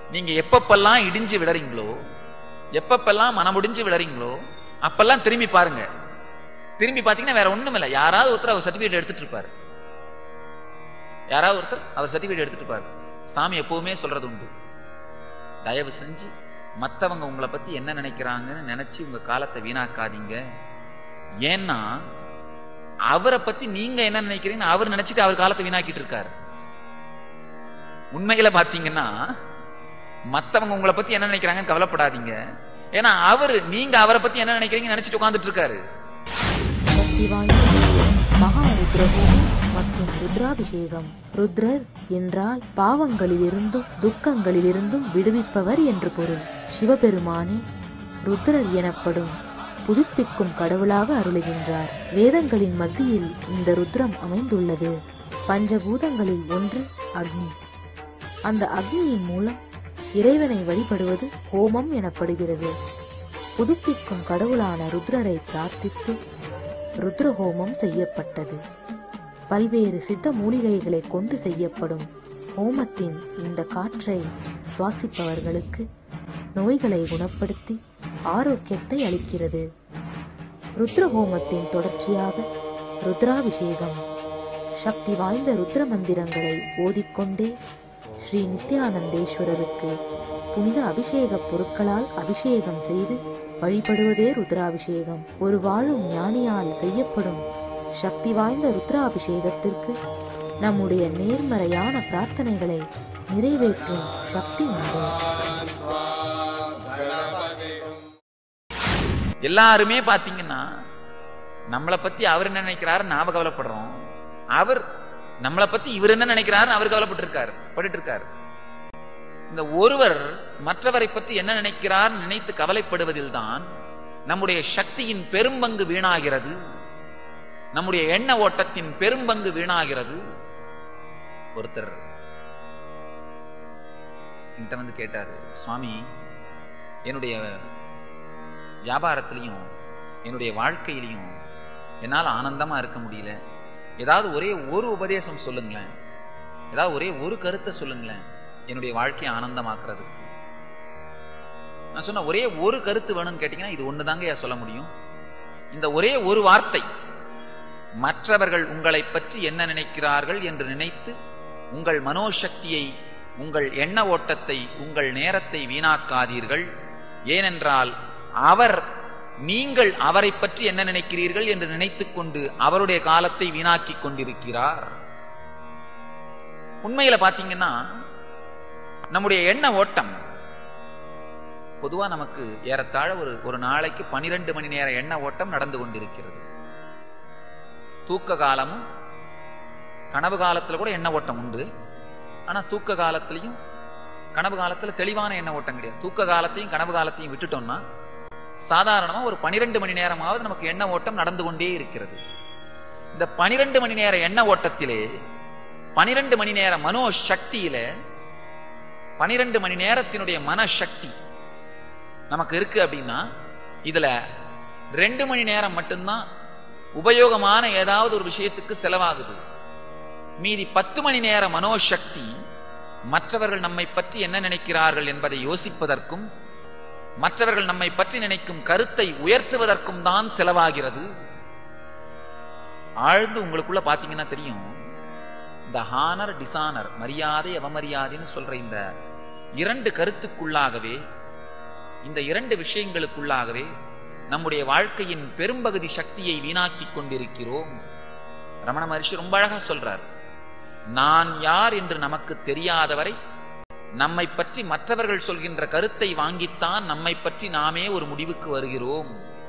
நீங்க எப்பப்பெல்லாம் இடிஞ்சு விழறீங்களோ எப்பப்பெல்லாம் மனமுடிஞ்சு விழறீங்களோ அப்பெல்லாம் திரும்பி பாருங்க திரும்பி பாத்தீங்கன்னா வேற ஒண்ணும் இல்ல யாராவது ஒருத்தர் அவர் சர்டிபிகேட் எடுத்துட்டு இருப்பாரு யாராவது ஒருத்தர் அவர் சர்டிபிகேட் எடுத்துட்டு இருப்பாரு சாமி எப்பவுமே சொல்றது உண்டு தயவு செஞ்சு மத்தவங்க உங்களை பத்தி என்ன நினைக்கிறாங்கன்னு நினைச்சு உங்க காலத்தை வீணாக்காதீங்க ஏன்னா அவரை பத்தி நீங்க என்ன நினைக்கிறீங்கன்னு அவர் நினைச்சிட்டு அவர் காலத்தை வீணாக்கிட்டு இருக்காரு உண்மையில பாத்தீங்கன்னா மத்தவங்க உங்களை பத்தி என்ன நினைக்கிறாங்கன்னு கவலைப்படாதீங்க ஏன்னா அவரு நீங்க அவரை பத்தி என்ன நினைக்கிறீங்கன்னு நினைச்சிட்டு உட்கார்ந்துட்டு இருக்காரு சக்தி வாய்ந்த தெய்வம் மகா ருத்ரஹோமம் மற்றும் ருத்ராபிஷேகம் ருத்ரர் என்றால் பாவங்களிலிருந்தும் துக்கங்களிலிருந்தும் விடுவிப்பவர் என்று பொருள் சிவபெருமானே ருத்ரர் எனப்படும் புதுப்பிக்கும் கடவுளாக அருளுகின்றார் வேதங்களின் மத்தியில் இந்த ருத்ரம் அமைந்துள்ளது பஞ்சபூதங்களில் ஒன்று அக்னி அந்த அக்னியின் மூலம் இறைவனை வழிபடுவது ஹோமம் எனப்படுகிறது புதுப்பிக்கும் கடவுளான ருத்ரரை பிரார்த்தித்து ருத்ரஹோமம் செய்யப்பட்டது பல்வேறு சித்த மூலிகைகளை கொண்டு செய்யப்படும் ஹோமத்தின் இந்த காற்றை சுவாசிப்பவர்களுக்கு நோய்களை குணப்படுத்தி ஆரோக்கியத்தை அளிக்கிறது ருத்ரஹோமத்தின் தொடர்ச்சியாக ருத்ராபிஷேகம் சக்தி வாய்ந்த ருத்ர மந்திரங்களை ஓதிக்கொண்டே ஸ்ரீ நித்யானந்தேஸ்வரருக்கு புனித அபிஷேக பொருட்களால் அபிஷேகம் செய்து வழிபடுவதே ருத்ராபிஷேகம் ஒரு வாழும் ஞானியால் செய்யப்படும் சக்தி வாய்ந்த ருத்ராபிஷேகத்திற்கு நம்முடைய நேர்மறையான பிரார்த்தனைகளை நிறைவேற்றும் சக்தி உண்டு எல்லாருமே பாத்தீங்கன்னா நம்மளை பத்தி அவர் என்ன நினைக்கிறாரு நாம கவலைப்படுறோம் அவர் நம்மளை பத்தி இவர் என்ன நினைக்கிறாரு அவர் கவலைப்பட்டு இருக்காரு பட்டுட்டு இருக்காரு இந்த ஒருவர் மற்றவரை பற்றி என்ன நினைக்கிறார் நினைத்து கவலைப்படுவதில் தான் நம்முடைய சக்தியின் பெரும்பங்கு வீணாகிறது நம்முடைய எண்ண ஓட்டத்தின் பெரும்பங்கு வீணாகிறது ஒருத்தர் என்கிட்ட வந்து கேட்டாரு சுவாமி என்னுடைய வியாபாரத்திலையும் என்னுடைய வாழ்க்கையிலையும் என்னால் ஆனந்தமா இருக்க முடியல ஏதாவது ஒரே ஒரு உபதேசம் சொல்லுங்களேன் ஏதாவது ஒரே ஒரு கருத்தை சொல்லுங்களேன் என்னுடைய வாழ்க்கையை ஆனந்தமாக்குறதுக்கு நான் சொன்ன ஒரே ஒரு கருத்து வேணும்னு கேட்டீங்கன்னா இது ஒண்ணுதாங்க சொல்ல முடியும் இந்த ஒரே ஒரு வார்த்தை மற்றவர்கள் உங்களை பற்றி என்ன நினைக்கிறார்கள் என்று நினைத்து உங்கள் மனோசக்தியை உங்கள் எண்ண ஓட்டத்தை உங்கள் நேரத்தை வீணாக்காதீர்கள் ஏனென்றால் அவர் நீங்கள் அவரை பற்றி என்ன நினைக்கிறீர்கள் என்று நினைத்துக் கொண்டு அவருடைய காலத்தை வீணாக்கி கொண்டிருக்கிறார் உண்மையில பாத்தீங்கன்னா நம்முடைய எண்ண ஓட்டம் பொதுவா நமக்கு ஏறத்தாழ ஒரு ஒரு நாளைக்கு பனிரெண்டு மணி நேர எண்ண ஓட்டம் நடந்து கொண்டிருக்கிறது தூக்க காலமும் கனவு காலத்துல கூட எண்ண ஓட்டம் உண்டு ஆனா தூக்க காலத்திலையும் கனவு காலத்துல தெளிவான எண்ண ஓட்டம் கிடையாது தூக்க காலத்தையும் கனவு காலத்தையும் விட்டுட்டோம்னா சாதாரணமா ஒரு பனிரெண்டு மணி நேரமாவது நமக்கு எண்ண ஓட்டம் நடந்து கொண்டே இருக்கிறது இந்த பனிரெண்டு மணி நேர எண்ண ஓட்டத்திலே பனிரெண்டு மணி நேர மனோ சக்தியில பனிரெண்டு மணி நேரத்தினுடைய மனசக்தி நமக்கு இருக்கு அப்படின்னா இதுல ரெண்டு மணி நேரம் மட்டும்தான் உபயோகமான ஏதாவது ஒரு விஷயத்துக்கு செலவாகுது மீதி பத்து மணி நேர மனோசக்தி மற்றவர்கள் நம்மை பற்றி என்ன நினைக்கிறார்கள் என்பதை யோசிப்பதற்கும் மற்றவர்கள் நம்மை பற்றி நினைக்கும் கருத்தை உயர்த்துவதற்கும் தான் செலவாகிறது ஆழ்ந்து உங்களுக்குள்ள பாத்தீங்கன்னா தெரியும் இந்த ஹானர் டிசானர் மரியாதை அவமரியாதைன்னு சொல்ற இந்த இரண்டு கருத்துக்குள்ளாகவே இந்த இரண்டு விஷயங்களுக்குள்ளாகவே நம்முடைய வாழ்க்கையின் பெரும்பகுதி சக்தியை வீணாக்கி கொண்டிருக்கிறோம் ரமண மகர்ஷி ரொம்ப அழகா சொல்றார் நான் யார் என்று நமக்கு தெரியாதவரை நம்மை பற்றி மற்றவர்கள் சொல்கின்ற கருத்தை வாங்கித்தான் நம்மை பற்றி நாமே ஒரு முடிவுக்கு வருகிறோம்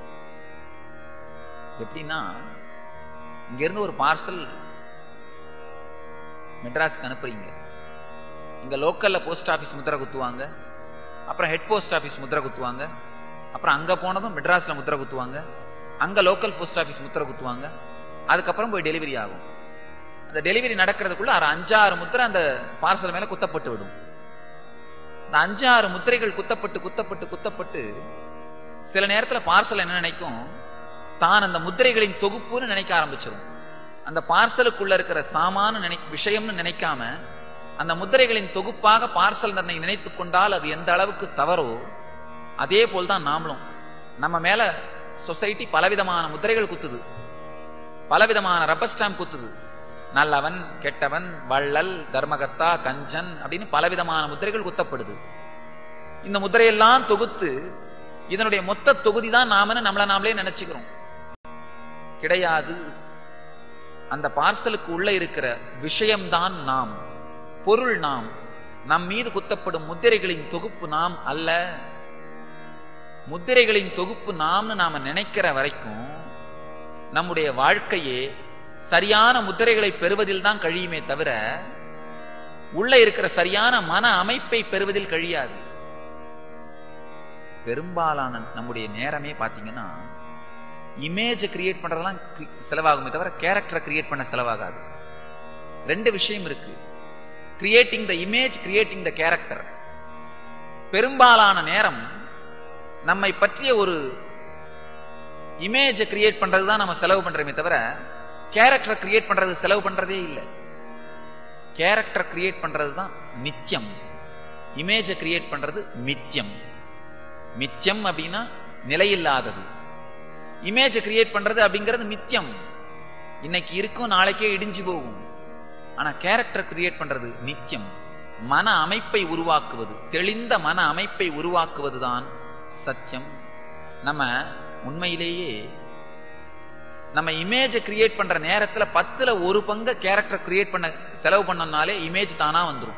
எப்படின்னா இங்கிருந்து ஒரு பார்சல் மெட்ராஸ்க்கு அனுப்புறீங்க இங்க லோக்கல்ல போஸ்ட் ஆபீஸ் முத்திரை குத்துவாங்க அப்புறம் ஹெட் போஸ்ட் ஆபீஸ் முத்திரை குத்துவாங்க அப்புறம் அங்க போனதும் மெட்ராஸ்ல முத்திரை குத்துவாங்க அங்க லோக்கல் போஸ்ட் ஆபீஸ் முத்திரை குத்துவாங்க அதுக்கப்புறம் போய் டெலிவரி ஆகும் அந்த டெலிவரி நடக்கிறதுக்குள்ள ஒரு அஞ்சாறு முத்திரை அந்த பார்சல் மேல குத்தப்பட்டு விடும் அந்த அஞ்சாறு முத்திரைகள் குத்தப்பட்டு குத்தப்பட்டு குத்தப்பட்டு சில நேரத்துல பார்சல் என்ன நினைக்கும் தான் அந்த முத்திரைகளின் தொகுப்புன்னு நினைக்க ஆரம்பிச்சிடும் அந்த பார்சலுக்குள்ள இருக்கிற சாமான நினை விஷயம்னு நினைக்காம அந்த முத்திரைகளின் தொகுப்பாக பார்சல் தன்னை நினைத்துக் கொண்டால் அது எந்த அளவுக்கு தவறோ அதே போல்தான் நாமளும் நம்ம மேல சொசைட்டி பலவிதமான முத்திரைகள் குத்துது பலவிதமான ரப்பர் ஸ்டாம்ப் குத்துது நல்லவன் கெட்டவன் வள்ளல் தர்மகர்த்தா கஞ்சன் அப்படின்னு பலவிதமான முத்திரைகள் குத்தப்படுது இந்த முத்திரையெல்லாம் தொகுத்து இதனுடைய மொத்த தொகுதி தான் நாமன்னு நம்மளை நாமளே நினைச்சுக்கிறோம் கிடையாது அந்த பார்சலுக்கு உள்ள இருக்கிற விஷயம்தான் நாம் பொருள் நாம் நம் மீது குத்தப்படும் முத்திரைகளின் தொகுப்பு நாம் அல்ல முத்திரைகளின் தொகுப்பு நாம்னு நாம நினைக்கிற வரைக்கும் நம்முடைய வாழ்க்கையே சரியான முத்திரைகளை பெறுவதில் தான் கழியுமே தவிர உள்ள இருக்கிற சரியான மன அமைப்பை பெறுவதில் கழியாது பெரும்பாலான நம்முடைய நேரமே பாத்தீங்கன்னா இமேஜ் கிரியேட் பண்றதெல்லாம் cre- செலவாகுமே தவிர கேரக்டரை கிரியேட் பண்ண செலவாகாது ரெண்டு விஷயம் இருக்கு creating the image creating the character பெரும்பாலான நேரம் நம்மை பற்றிய ஒரு இமேஜை கிரியேட் பண்றது தான் நம்ம செலவு பண்றோமே தவிர கேரக்டரை கிரியேட் பண்றது செலவு பண்றதே இல்லை கேரக்டர் கிரியேட் பண்றது தான் நித்தியம் இமேஜை கிரியேட் பண்றது மித்தியம் மித்தியம் அப்படின்னா நிலையில்லாதது இமேஜை கிரியேட் பண்றது அப்படிங்கிறது மித்தியம் இன்னைக்கு இருக்கும் நாளைக்கே இடிஞ்சு போகும் ஆனா கேரக்டர் கிரியேட் பண்றது நித்தியம் மன அமைப்பை உருவாக்குவது தெளிந்த மன அமைப்பை உருவாக்குவதுதான் சத்தியம் நம்ம உண்மையிலேயே நம்ம இமேஜை கிரியேட் பண்ற நேரத்துல பத்துல ஒரு பங்கு கேரக்டர் கிரியேட் பண்ண செலவு பண்ணனாலே இமேஜ் தானா வந்துரும்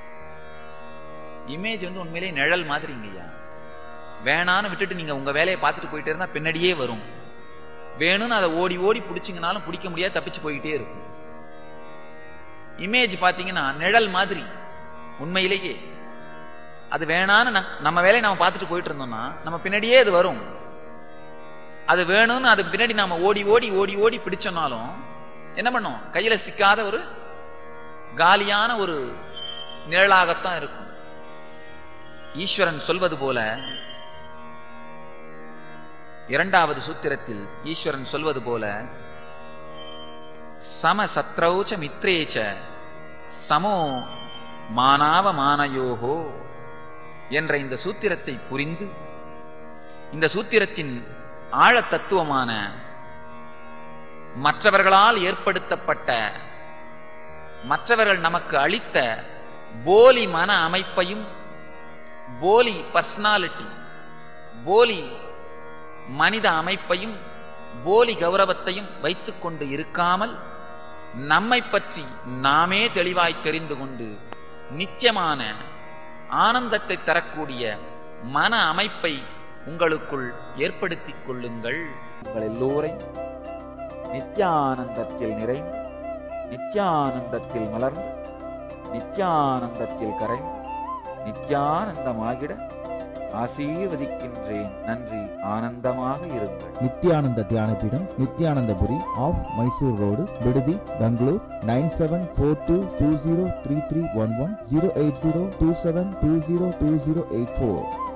இமேஜ் வந்து உண்மையிலேயே நிழல் மாதிரிங்கய்யா வேணான்னு விட்டுட்டு நீங்க உங்க வேலையை பார்த்துட்டு போயிட்டே இருந்தா பின்னாடியே வரும் வேணும்னு அதை ஓடி ஓடி பிடிச்சிங்கனாலும் பிடிக்க முடியாது தப்பிச்சு போயிட்டே இருக்கும் இமேஜ் பாத்தீங்கன்னா நிழல் மாதிரி உண்மையிலேயே அது வேணான்னு ந- நம்ம வேலையை நம்ம பார்த்துட்டு போயிட்டு இருந்தோம்னா நம்ம பின்னாடியே அது வரும் அது வேணும்னு அது பின்னாடி நாம ஓடி ஓடி ஓடி ஓடி பிடிச்சோம்னாலும் என்ன பண்ணும் கையில சிக்காத ஒரு காலியான ஒரு நிழலாகத்தான் இருக்கும் ஈஸ்வரன் சொல்வது போல இரண்டாவது சூத்திரத்தில் ஈஸ்வரன் சொல்வது போல சம சத்ரௌச்ச மித்ரேச்ச சமோ மானாவ மானயோகோ என்ற இந்த சூத்திரத்தை புரிந்து இந்த சூத்திரத்தின் ஆழ தத்துவமான மற்றவர்களால் ஏற்படுத்தப்பட்ட மற்றவர்கள் நமக்கு அளித்த போலி மன அமைப்பையும் போலி பர்சனாலிட்டி போலி மனித அமைப்பையும் போலி கௌரவத்தையும் வைத்துக்கொண்டு இருக்காமல் நம்மை பற்றி நாமே தெளிவாய் தெரிந்து கொண்டு நித்தியமான ஆனந்தத்தை தரக்கூடிய மன அமைப்பை உங்களுக்குள் ஏற்படுத்திக் கொள்ளுங்கள் உங்கள் எல்லோரையும் நித்யானந்தத்தில் நிறைந்து நித்யானந்தத்தில் மலர்ந்து நித்யானந்தத்தில் கரைந்து நித்யானந்தமாகிட ஆசீர்வதிக்கின்றேன் நன்றி ஆனந்தமாக இருங்கள் Nithyananda Dhyanapeetam Nithyanandapuri off Mysore road Bidadi Bengaluru nine seven four two two zero three three one one zero eight zero two seven two zero two zero eight four